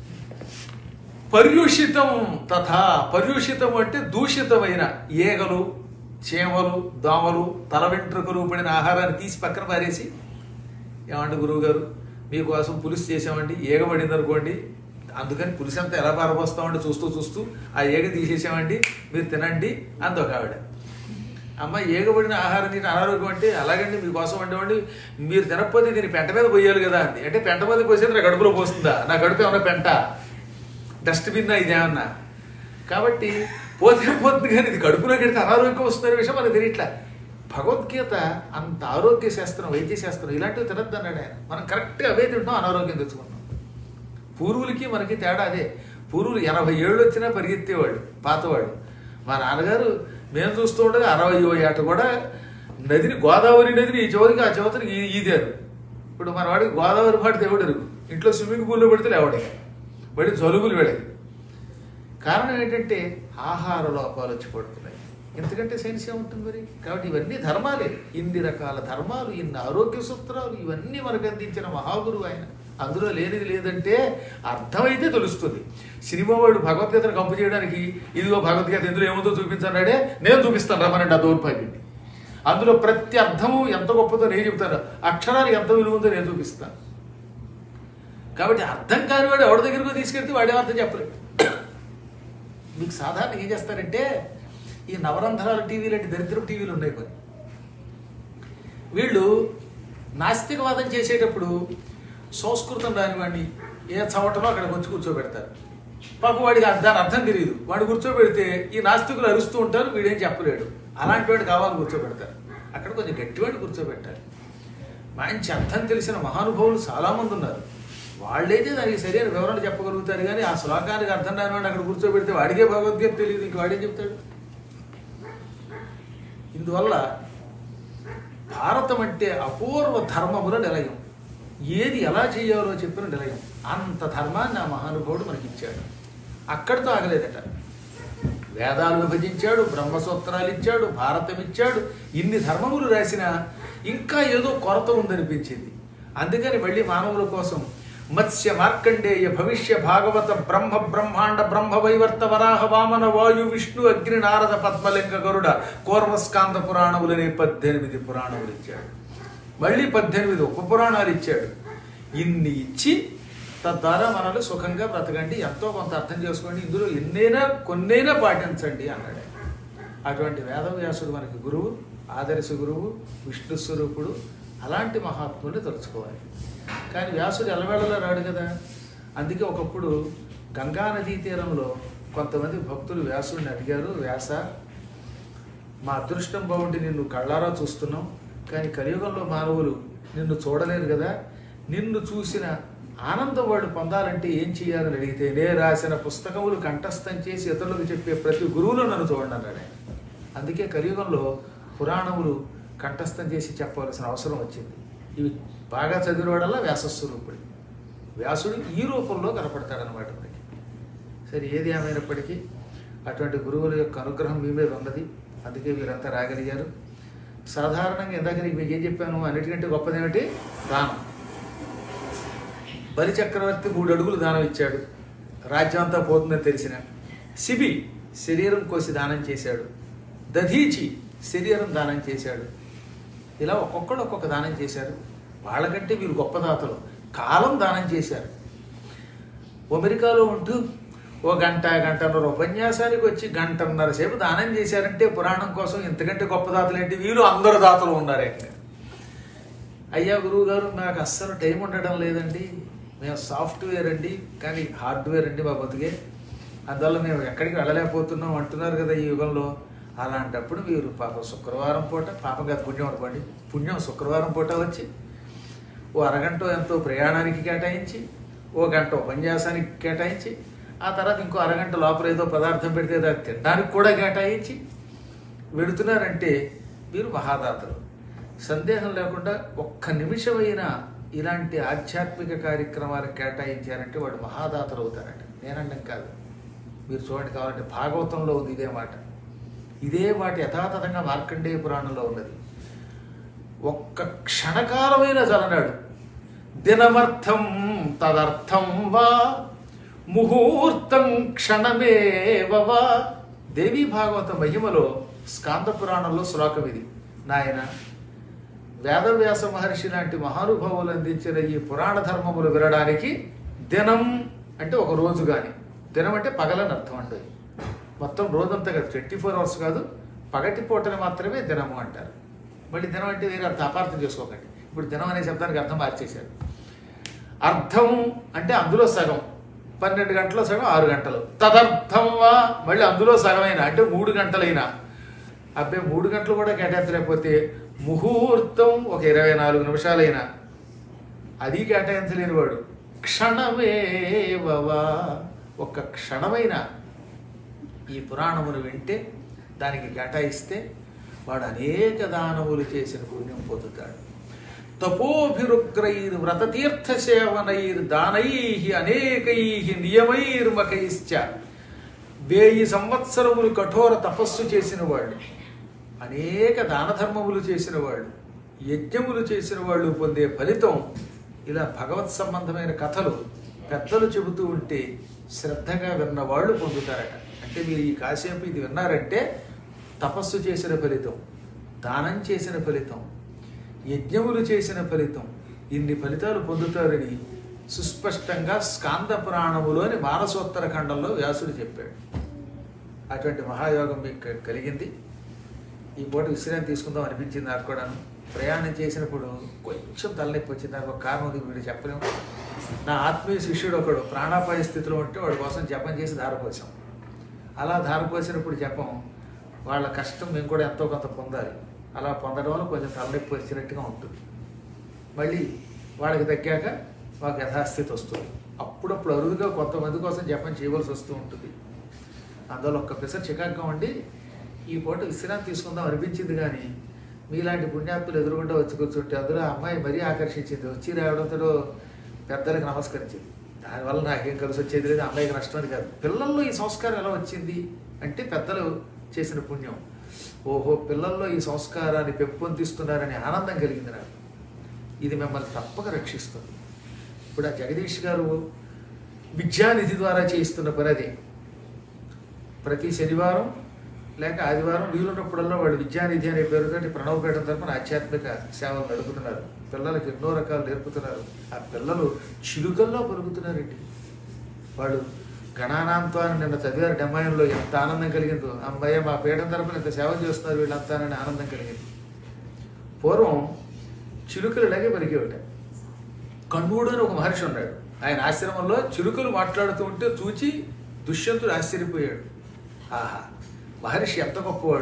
పర్యూషితం తథా పర్యూషితం అంటే దూషితమైన ఈగలు చీమలు దోమలు తల వెంట్రుకలు పడిన ఆహారాన్ని తీసి పక్కన పారేసి ఏమంటే గురువు గారు మీకోసం పులుసు చేసామండి ఈగ పడింది అనుకోండి అందుకని పులుసు అంతా ఎలా పారబోస్తామండి చూస్తూ చూస్తూ ఆ ఈగ తీసేసామండి మీరు తినండి అంది ఒక ఆవిడ అమ్మ ఏగబడిన ఆహారం తిని అనారోగ్యం అంటే అలాగండి మీకోసం వండేవండి మీరు తినకపోతే దీన్ని పెంట మీద పోయాలి కదా అంది అంటే పెంట మీద పోసేది నా కడుపులో పోస్తుందా నా కడుపు ఏమన్నా పెంట డస్ట్బిన్ ఇదేమన్నా కాబట్టి పోతే పోతుంది కానీ ఇది కడుపులో కడితే అనారోగ్యం వస్తుందనే విషయం మనకు తెలియట్లే భగవద్గీత అంత ఆరోగ్య శాస్త్రం వైద్య శాస్త్రం ఇలాంటివి తినద్దు అన్నాడు ఆయన మనం కరెక్ట్గా అవే తింటాం అనారోగ్యం తెచ్చుకున్నాం పూర్వులకి మనకి తేడా అదే పూర్వులు ఎనభై ఏళ్ళు వచ్చినా పరిగెత్తేవాడు పాతవాడు మా నాన్నగారు మేము చూస్తూ ఉండగా అరవై ఏట కూడా నదిని గోదావరి నదిని ఈ చివరికి ఆ చివరికి ఈ- ఈదారు ఇప్పుడు మన వాడికి గోదావరి పాటు దేవుడు ఎరుగు ఇంట్లో స్విమ్మింగ్ పూల్లో పెడితే లేవడే వాడి జలుబులు వెళ్ళేది కారణం ఏంటంటే ఆహార లోపాలు వచ్చి పడుతున్నాయి ఎందుకంటే సైన్స్ ఏముంటుంది మరి కాబట్టి ఇవన్నీ ధర్మాలే ఇన్ని రకాల ధర్మాలు ఇన్ని ఆరోగ్య సూత్రాలు ఇవన్నీ మనకు అందించిన మహాగురువు ఆయన అందులో లేనిది లేదంటే అర్థమైతే తెలుస్తుంది సినిమా వాడు భగవద్గీతను కంపు చేయడానికి ఇదిగో భగవద్గీత ఇందులో ఏముందో చూపించన్నాడే నేను చూపిస్తాను రమ్మనండి ఆ దౌర్భాగ్యుడిని అందులో ప్రతి అర్థము ఎంత గొప్పదో నేను చెప్తాను అక్షరాలు ఎంత విలువ ఉందో నేను చూపిస్తాను కాబట్టి అర్థం కాని వాడు ఎవరి దగ్గరకు తీసుకెళ్తే వాడే అర్థం చెప్పలేడు మీకు సాధారణ ఏం చేస్తారంటే ఈ నవరంధ్రాల టీవీ లాంటి దరిద్రపు టీవీలు ఉన్నాయి కొన్ని వీళ్ళు నాస్తికవాదం చేసేటప్పుడు సంస్కృతం రాని వాడిని ఏ చవటలో అక్కడికి వచ్చి కూర్చోబెడతారు పాపం వాడికి అర్థ- దాని అర్థం తెలియదు వాడు కూర్చోబెడితే ఈ నాస్తికులు అరుస్తూ ఉంటారు వీడేం చెప్పలేడు అలాంటి వాడు కావాలి కూర్చోబెడతారు అక్కడ కొంచెం గట్టివాడిని కూర్చోబెట్టాలి మంచి అర్థం తెలిసిన మహానుభావులు చాలామంది ఉన్నారు వాళ్ళైతే దానికి సరైన వివరణ చెప్పగలుగుతారు కానీ ఆ శ్లోకానికి అర్థం రాని వాడు అక్కడ కూర్చోబెడితే వాడికే భగవద్గీత తెలియదు ఇంక వాడేం చెప్తాడు ఇందువల్ల భారతం అంటే అపూర్వ ధర్మముల నిలయం ఏది ఎలా చేయాలో చెప్పిన నిలయం అంత ధర్మాన్ని ఆ మహానుభావుడు మనకి ఇచ్చాడు అక్కడితో ఆగలేదట వేదాలు విభజించాడు బ్రహ్మసూత్రాలు ఇచ్చాడు భారతం ఇచ్చాడు ఇన్ని ధర్మములు రాసినా ఇంకా ఏదో కొరత ఉందనిపించింది అందుకని మళ్ళీ మానవుల కోసం మత్స్య మార్కండేయ భవిష్య భాగవత బ్రహ్మ బ్రహ్మాండ బ్రహ్మ వైవర్త వరాహ వామన వాయు విష్ణు అగ్ని నారద పద్మలింగ గరుడ కూర్మస్కాంద పురాణములనే పద్దెనిమిది పురాణములు ఇచ్చాడు మళ్ళీ పద్దెనిమిది ఉప పురాణాలు ఇచ్చాడు ఇన్ని ఇచ్చి తద్వారా మనల్ని సుఖంగా బ్రతకండి ఎంతో కొంత అర్థం చేసుకోండి ఇందులో ఎన్నైనా కొన్నైనా పాటించండి అన్నాడు అటువంటి వేదవ్యాసుడు మనకి గురువు ఆదర్శ గురువు విష్ణు స్వరూపుడు అలాంటి మహాత్ముల్ని తలుచుకోవాలి కానీ వ్యాసుడు ఎలవేళలో రాడు కదా అందుకే ఒకప్పుడు గంగా నదీ తీరంలో కొంతమంది భక్తులు వ్యాసుడిని అడిగారు వ్యాస మా అదృష్టం బాగుండి నిన్ను కళ్ళారా చూస్తున్నాం కానీ కలియుగంలో మానవులు నిన్ను చూడలేరు కదా నిన్ను చూసిన ఆనందం వాడు పొందాలంటే ఏం చేయాలని అడిగితే నే రాసిన పుస్తకములు కంఠస్థం చేసి ఇతరులకు చెప్పే ప్రతి గురువులు నన్ను చూడండి అన్నాడు ఆయన అందుకే కలియుగంలో పురాణములు కంఠస్థం చేసి చెప్పవలసిన అవసరం వచ్చింది ఇవి బాగా చదివినవాడల్లా వ్యాసస్వరూపుడు వ్యాసుడు ఈ రూపంలో కనపడతాడనమాట మనకి సరే ఏది ఏమైనప్పటికీ అటువంటి గురువుల యొక్క అనుగ్రహం మీ మీద ఉన్నది అందుకే వీరంతా రాగలిగారు సాధారణంగా ఇందాక నీకు మీకు ఏం చెప్పాను అన్నిటికంటే గొప్పదేమిటి దానం బలి చక్రవర్తి మూడు అడుగులు దానం ఇచ్చాడు రాజ్యం అంతా పోతుందని తెలిసిన శిబి శరీరం కోసి దానం చేశాడు దధీచి శరీరం దానం చేశాడు ఇలా ఒక్కొక్కడు ఒక్కొక్క దానం చేశారు వాళ్ళకంటే వీరు గొప్ప దాతలు కాలం దానం చేశారు అమెరికాలో ఉంటూ ఓ గంట గంటన్నర ఉపన్యాసానికి వచ్చి గంటన్నర సేపు దానం చేశారంటే పురాణం కోసం ఇంతకంటే గొప్ప దాతలు ఏంటి వీళ్ళు అందరు దాతలు ఉన్నారు ఇక్కడ అయ్యా గురువు గారు నాకు అస్సలు టైం ఉండడం లేదండి మేము సాఫ్ట్వేర్ అండి కానీ హార్డ్వేర్ అండి మా బతుకే అందువల్ల మేము ఎక్కడికి వెళ్ళలేకపోతున్నాం అంటున్నారు కదా ఈ యుగంలో అలాంటప్పుడు మీరు పాపం శుక్రవారం పూట పాపం కాదు పుణ్యం అనుకోండి పుణ్యం శుక్రవారం పూట వచ్చి ఓ అరగంట ఎంతో ప్రయాణానికి కేటాయించి ఓ గంట ఉపన్యాసానికి కేటాయించి ఆ తర్వాత ఇంకో అరగంట లోపల ఏదో పదార్థం పెడితే దాన్ని తినడానికి కూడా కేటాయించి వెడుతున్నారంటే మీరు మహాదాతలు సందేహం లేకుండా ఒక్క నిమిషమైనా ఇలాంటి ఆధ్యాత్మిక కార్యక్రమాలకు కేటాయించారంటే వాడు మహాదాతలు అవుతారట నేనండం కాదు మీరు చూడండి కావాలంటే భాగవతంలో ఉంది ఇదే మాట ఇదే మాట యథాతథంగా మార్కండేయ పురాణంలో ఉన్నది ఒక్క క్షణకాలమైన చలనాడు దినమర్థం తదర్థం వా ముహూర్తం క్షణమేవ వా దేవీ భాగవత మహిమలో స్కాంద పురాణంలో శ్లోకం ఇది నాయన వేదవ్యాస మహర్షి లాంటి మహానుభావులు అందించిన ఈ పురాణ ధర్మములు వినడానికి దినం అంటే ఒక రోజు కానీ దినం అంటే పగలని అర్థం అండి మొత్తం రోజంతా కాదు ట్వంటీ ఫోర్ అవర్స్ కాదు పగటి పూటని మాత్రమే దినము అంటారు మళ్ళీ దినం అంటే వేరే అర్థం అపార్థం చేసుకోకండి ఇప్పుడు దినం అనే శబ్దానికి అర్థం మార్చేశారు అర్థం అంటే అందులో సగం పన్నెండు గంటల సగం ఆరు గంటలు తదర్థం వా మళ్ళీ అందులో సగమైనా అంటే మూడు గంటలైనా అబ్బాయి మూడు గంటలు కూడా కేటాయించలేకపోతే ముహూర్తం ఒక ఇరవై నాలుగు నిమిషాలైనా అది కేటాయించలేని వాడు క్షణమేవవా ఒక్క క్షణమైన ఈ పురాణమును వింటే దానికి కేటాయిస్తే వాడు అనేక దానములు చేసిన పుణ్యం పొందుతాడు తపోభిరుగ్రైర్ వ్రతతీర్థ సేవనైర్ దానై అనేకై నియమైర్మకైశ్చ వేయి సంవత్సరములు కఠోర తపస్సు చేసిన వాళ్ళు అనేక దాన ధర్మములు చేసిన వాళ్ళు యజ్ఞములు చేసిన వాళ్ళు పొందే ఫలితం ఇలా భగవత్ సంబంధమైన కథలు పెద్దలు చెబుతూ ఉంటే శ్రద్ధగా విన్న వాళ్ళు పొందుతారట అంటే మీరు ఈ కాసేపు ఇది విన్నారంటే తపస్సు చేసిన ఫలితం దానం చేసిన ఫలితం యజ్ఞములు చేసిన ఫలితం ఇన్ని ఫలితాలు పొందుతారని సుస్పష్టంగా స్కాంద పురాణములోని మానసోత్తర ఖండంలో వ్యాసుడు చెప్పాడు అటువంటి మహాయోగం మీకు క- కలిగింది ఈ పూట విశ్రాంతి తీసుకుందాం అనిపించింది నాకు కూడాను ప్రయాణం చేసినప్పుడు కొంచెం తలనొప్పి వచ్చింది నాకు ఒక కారణం ఉంది వీడు చెప్పలేము నా ఆత్మీయ శిష్యుడు ఒకడు ప్రాణాపాయ స్థితిలో ఉంటే వాడి కోసం జపం చేసి ధారపోసాం అలా ధారపోసినప్పుడు జపం వాళ్ళ కష్టం మేము కూడా ఎంతో కొంత పొందాలి అలా పొందడం వల్ల కొంచెం తలనొప్పి వచ్చినట్టుగా ఉంటుంది మళ్ళీ వాళ్ళకి తగ్గాక మాకు యథాస్థితి వస్తుంది అప్పుడప్పుడు అరుదుగా కొంతమంది కోసం జపం చేయవలసి వస్తూ ఉంటుంది అందులో ఒక్క పిసర్ చికాగ్గా ఉండి ఈ పూట విశ్రాంతి తీసుకుందాం అనిపించింది కానీ మీలాంటి పుణ్యాత్తులు ఎదురుగుండా వచ్చి కూర్చుంటే అందులో ఆ అమ్మాయి మరీ ఆకర్షించింది వచ్చి రావడంతో పెద్దలకు నమస్కరించింది దానివల్ల నాకేం కలిసి వచ్చేది లేదు ఆ అమ్మాయికి నష్టం అని కాదు పిల్లల్లో ఈ సంస్కారం ఎలా వచ్చింది అంటే పెద్దలు చేసిన పుణ్యం ఓహో పిల్లల్లో ఈ సంస్కారాన్ని పెంపొందిస్తున్నారనే ఆనందం కలిగింది నాకు ఇది మిమ్మల్ని తప్పక రక్షిస్తుంది ఇప్పుడు ఆ జగదీష్ గారు విద్యానిధి ద్వారా చేయిస్తున్న పని అది ప్రతి శనివారం లేక ఆదివారం వీలున్నప్పుడల్లా వాళ్ళు విద్యానిధి అనే పేరుతోటి ప్రణవపేట తరపున ఆధ్యాత్మిక సేవలు నడుపుతున్నారు పిల్లలకి ఎన్నో రకాలు నేర్పుతున్నారు ఆ పిల్లలు చిలుకల్లో పలుకుతున్నారండి వాళ్ళు గణానాంతో అని నిన్న చదివారు డెమ్మాయంలో ఎంత ఆనందం కలిగిందో అమ్మాయి మా పీఠం తరపున ఇంత సేవ చేస్తున్నారు వీళ్ళంతానని ఆనందం కలిగింది పూర్వం చిలుకలు ఇలాగే పలికేవిట కన్నుడు అని ఒక మహర్షి ఉన్నాడు ఆయన ఆశ్రమంలో చిలుకలు మాట్లాడుతూ ఉంటే చూచి దుష్యంతుడు ఆశ్చర్యపోయాడు ఆహా మహర్షి ఎంత గొప్పవాడు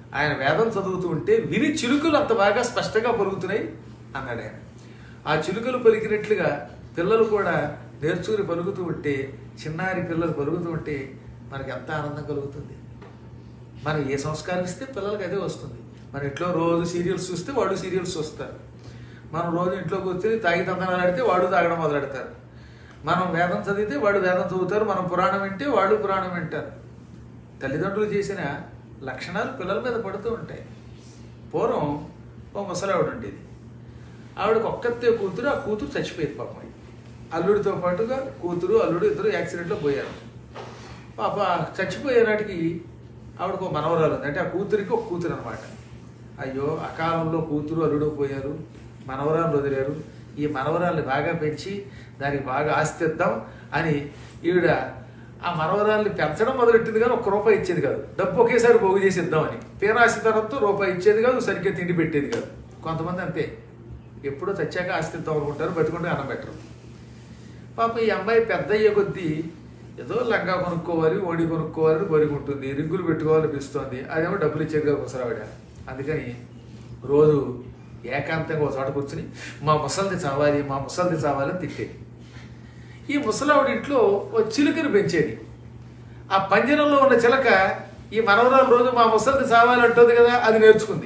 ఆయన వేదం చదువుతూ ఉంటే విని చిలుకలు అంత బాగా స్పష్టంగా పలుకుతున్నాయి అన్నాడు ఆయన ఆ చిలుకలు పలికినట్లుగా పిల్లలు కూడా నేర్చుకుని పలుకుతూ ఉంటే చిన్నారి పిల్లలు పలుకుతూ ఉంటే మనకి ఎంత ఆనందం కలుగుతుంది మనం ఏ సంస్కారం ఇస్తే పిల్లలకి అదే వస్తుంది మన ఇంట్లో రోజు సీరియల్స్ చూస్తే వాళ్ళు సీరియల్స్ చూస్తారు మనం రోజు ఇంట్లో కూర్చొని తాగి తందనాలు ఆడితే వాడు తాగడం మొదలెడతారు మనం వేదం చదివితే వాడు వేదం చదువుతారు మనం పురాణం వింటే వాళ్ళు పురాణం వింటారు తల్లిదండ్రులు చేసిన లక్షణాలు పిల్లల మీద పడుతూ ఉంటాయి పూర్వం ఓ ముసలావిడ ఉండేది ఆవిడకు ఒక్కతే కూతురు ఆ కూతురు చచ్చిపోయింది పాపం అల్లుడితో పాటుగా కూతురు అల్లుడు ఇద్దరు యాక్సిడెంట్లో పోయారు పాప చచ్చిపోయే నాటికి ఆవిడకు ఒక మనవరాలు ఉంది అంటే ఆ కూతురికి ఒక కూతురు అనమాట అయ్యో అకాలంలో కూతురు అల్లుడు పోయారు మనవరాలు వదిలేరు ఈ మనవరాల్ని బాగా పెంచి దానికి బాగా ఆస్తి ఇద్దాం అని ఈవిడ ఆ మనవరాల్ని పెంచడం మొదలెట్టింది కానీ ఒక్క రూపాయి ఇచ్చేది కాదు డబ్బు ఒకేసారి పోగు చేసి ఇద్దామని పేరాశితనంతో రూపాయి ఇచ్చేది కాదు సరిగ్గా తిండి పెట్టేది కాదు కొంతమంది అంతే ఎప్పుడో చచ్చాక ఆస్తి ఇద్దాం అనుకుంటారు బతుకుంటే అన్నం పెట్టరు పాప ఈ అమ్మాయి పెద్ద అయ్యే కొద్దీ ఏదో లంగా కొనుక్కోవాలి ఓడి కొనుక్కోవాలి బరిగి ఉంటుంది రింగులు పెట్టుకోవాలనిపిస్తోంది అదేమో డబ్బులు ఇచ్చేది కాదు ముసలావిడ అందుకని రోజు ఏకాంతంగా ఒక చోట కూర్చుని మా ముసలిది చావాలి మా ముసలిది చావాలి అని తిట్టేది ఈ ముసలావిడ ఇంట్లో ఓ చిలుకని పెంచేది ఆ పంజరంలో ఉన్న చిలక ఈ మనవరాలు రోజు మా ముసలిది చావాలంటుంది కదా అది నేర్చుకుంది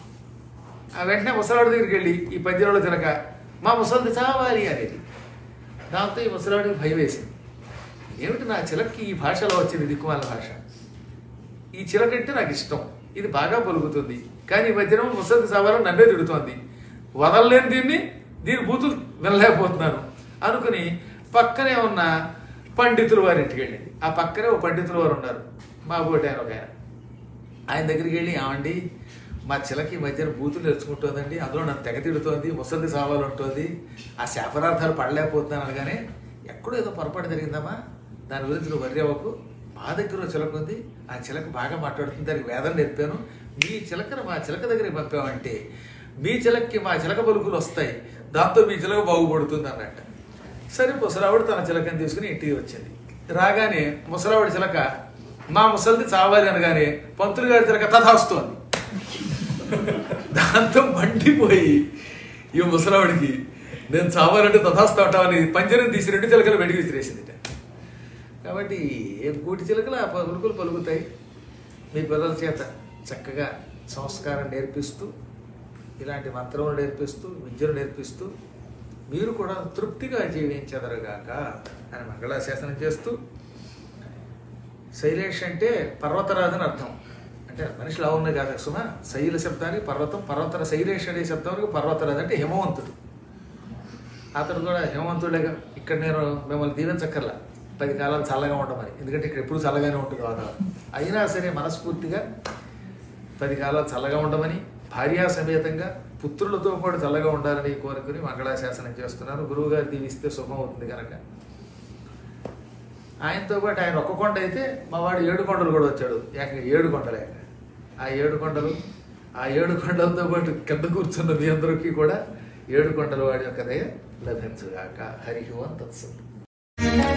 ఆ వెంటనే ముసలాడి దగ్గరికి వెళ్ళి ఈ పంజరంలో చిలక మా ముసలిది చావాలి అనేది దాంతో ఈ ముసలాడికి భయం వేసింది ఏమిటి నా చిలక్కి ఈ భాషలో వచ్చింది దిక్కుమాల భాష ఈ చిలక అంటే నాకు ఇష్టం ఇది బాగా పలుకుతుంది కానీ ఈ మధ్యన ముసలిది చావాలని నన్నే తిడుతోంది వదలలేని దీన్ని దీని బూతులు వినలేకపోతున్నాను అనుకుని పక్కనే ఉన్న పండితులు వారి ఇంటికి వెళ్ళింది ఆ పక్కనే ఒక పండితులు వారు ఉన్నారు మా బోటి ఆయన ఒక ఆయన ఆయన దగ్గరికి వెళ్ళి ఏమండి మా చిలకి ఈ మధ్యన బూతులు నేర్చుకుంటోందండి అందులో నన్ను తెగ తిడుతోంది ముసలిది సావాలంటోంది ఆ శాపనార్థాలు పడలేకపోతున్నాను అనగానే ఎక్కడో ఏదో పొరపాటు జరిగిందమ్మా దాని గురించి నువ్వు వర్రి అవ్వకు మా దగ్గర ఓ చిలక ఉంది ఆ చిలక బాగా మాట్లాడుతుంది దానికి వేదం నేర్పాను మీ చిలకను మా చిలక దగ్గరికి పంపామంటే మీ చిలక్కి మా చిలక పలుకులు వస్తాయి దాంతో మీ చిలక బాగుపడుతుంది అన్నట్ట సరే ముసలావిడ తన చిలకని తీసుకుని ఇంటికి వచ్చింది రాగానే ముసలావిడ చిలక మా ముసలిది చావాలి అనగానే పంతులు గారి చిలక తథాస్తోంది దాంతో మండిపోయి ఈ ముసలావిడికి నేను చావాలంటే తథాస్తు అంటామని పంజరం తీసి రెండు చిలకలు వెడిగి విసిరేసింది కాబట్టి ఏ గూటి చిలకలు ఆ పలుకులు పలుకుతాయి మీ పిల్లల చేత చక్కగా సంస్కారం నేర్పిస్తూ ఇలాంటి మంత్రములు నేర్పిస్తూ విద్యను నేర్పిస్తూ మీరు కూడా తృప్తిగా జీవించదరుగాక అని మంగళాశాసనం చేస్తూ శైలేష్ అంటే పర్వతరాజు అని అర్థం అంటే మనిషి లా ఉన్నది కాదు సుమ శైల శబ్దానికి పర్వతం పర్వతర శైలేష్ అనే శబ్దానికి పర్వతరాజు అంటే హిమవంతుడు అతడు కూడా హిమవంతుడేగా ఇక్కడ నేను మిమ్మల్ని దీవించక్కర్లా పది కాలాలు చల్లగా ఉండమని ఎందుకంటే ఇక్కడ ఎప్పుడు చల్లగానే ఉంటుంది వాతావరణం అయినా సరే మనస్ఫూర్తిగా పది కాలాలు చల్లగా ఉండమని భార్యా సమేతంగా పుత్రులతో పాటు చల్లగా ఉండాలని కోరుకుని మంగళాశాసనం చేస్తున్నాను గురువు గారు దీవిస్తే శుభం అవుతుంది కనుక ఆయనతో పాటు ఆయన ఒక్క కొండ అయితే మా వాడు ఏడు కొండలు కూడా వచ్చాడు ఏకంగా ఏడు కొండలే ఆ ఏడు కొండలు ఆ ఏడు కొండలతో పాటు కింద కూర్చున్న మీ అందరికీ కూడా ఏడు కొండల వాడి యొక్క దయ లభించుగాక హరి ఓం తత్సత్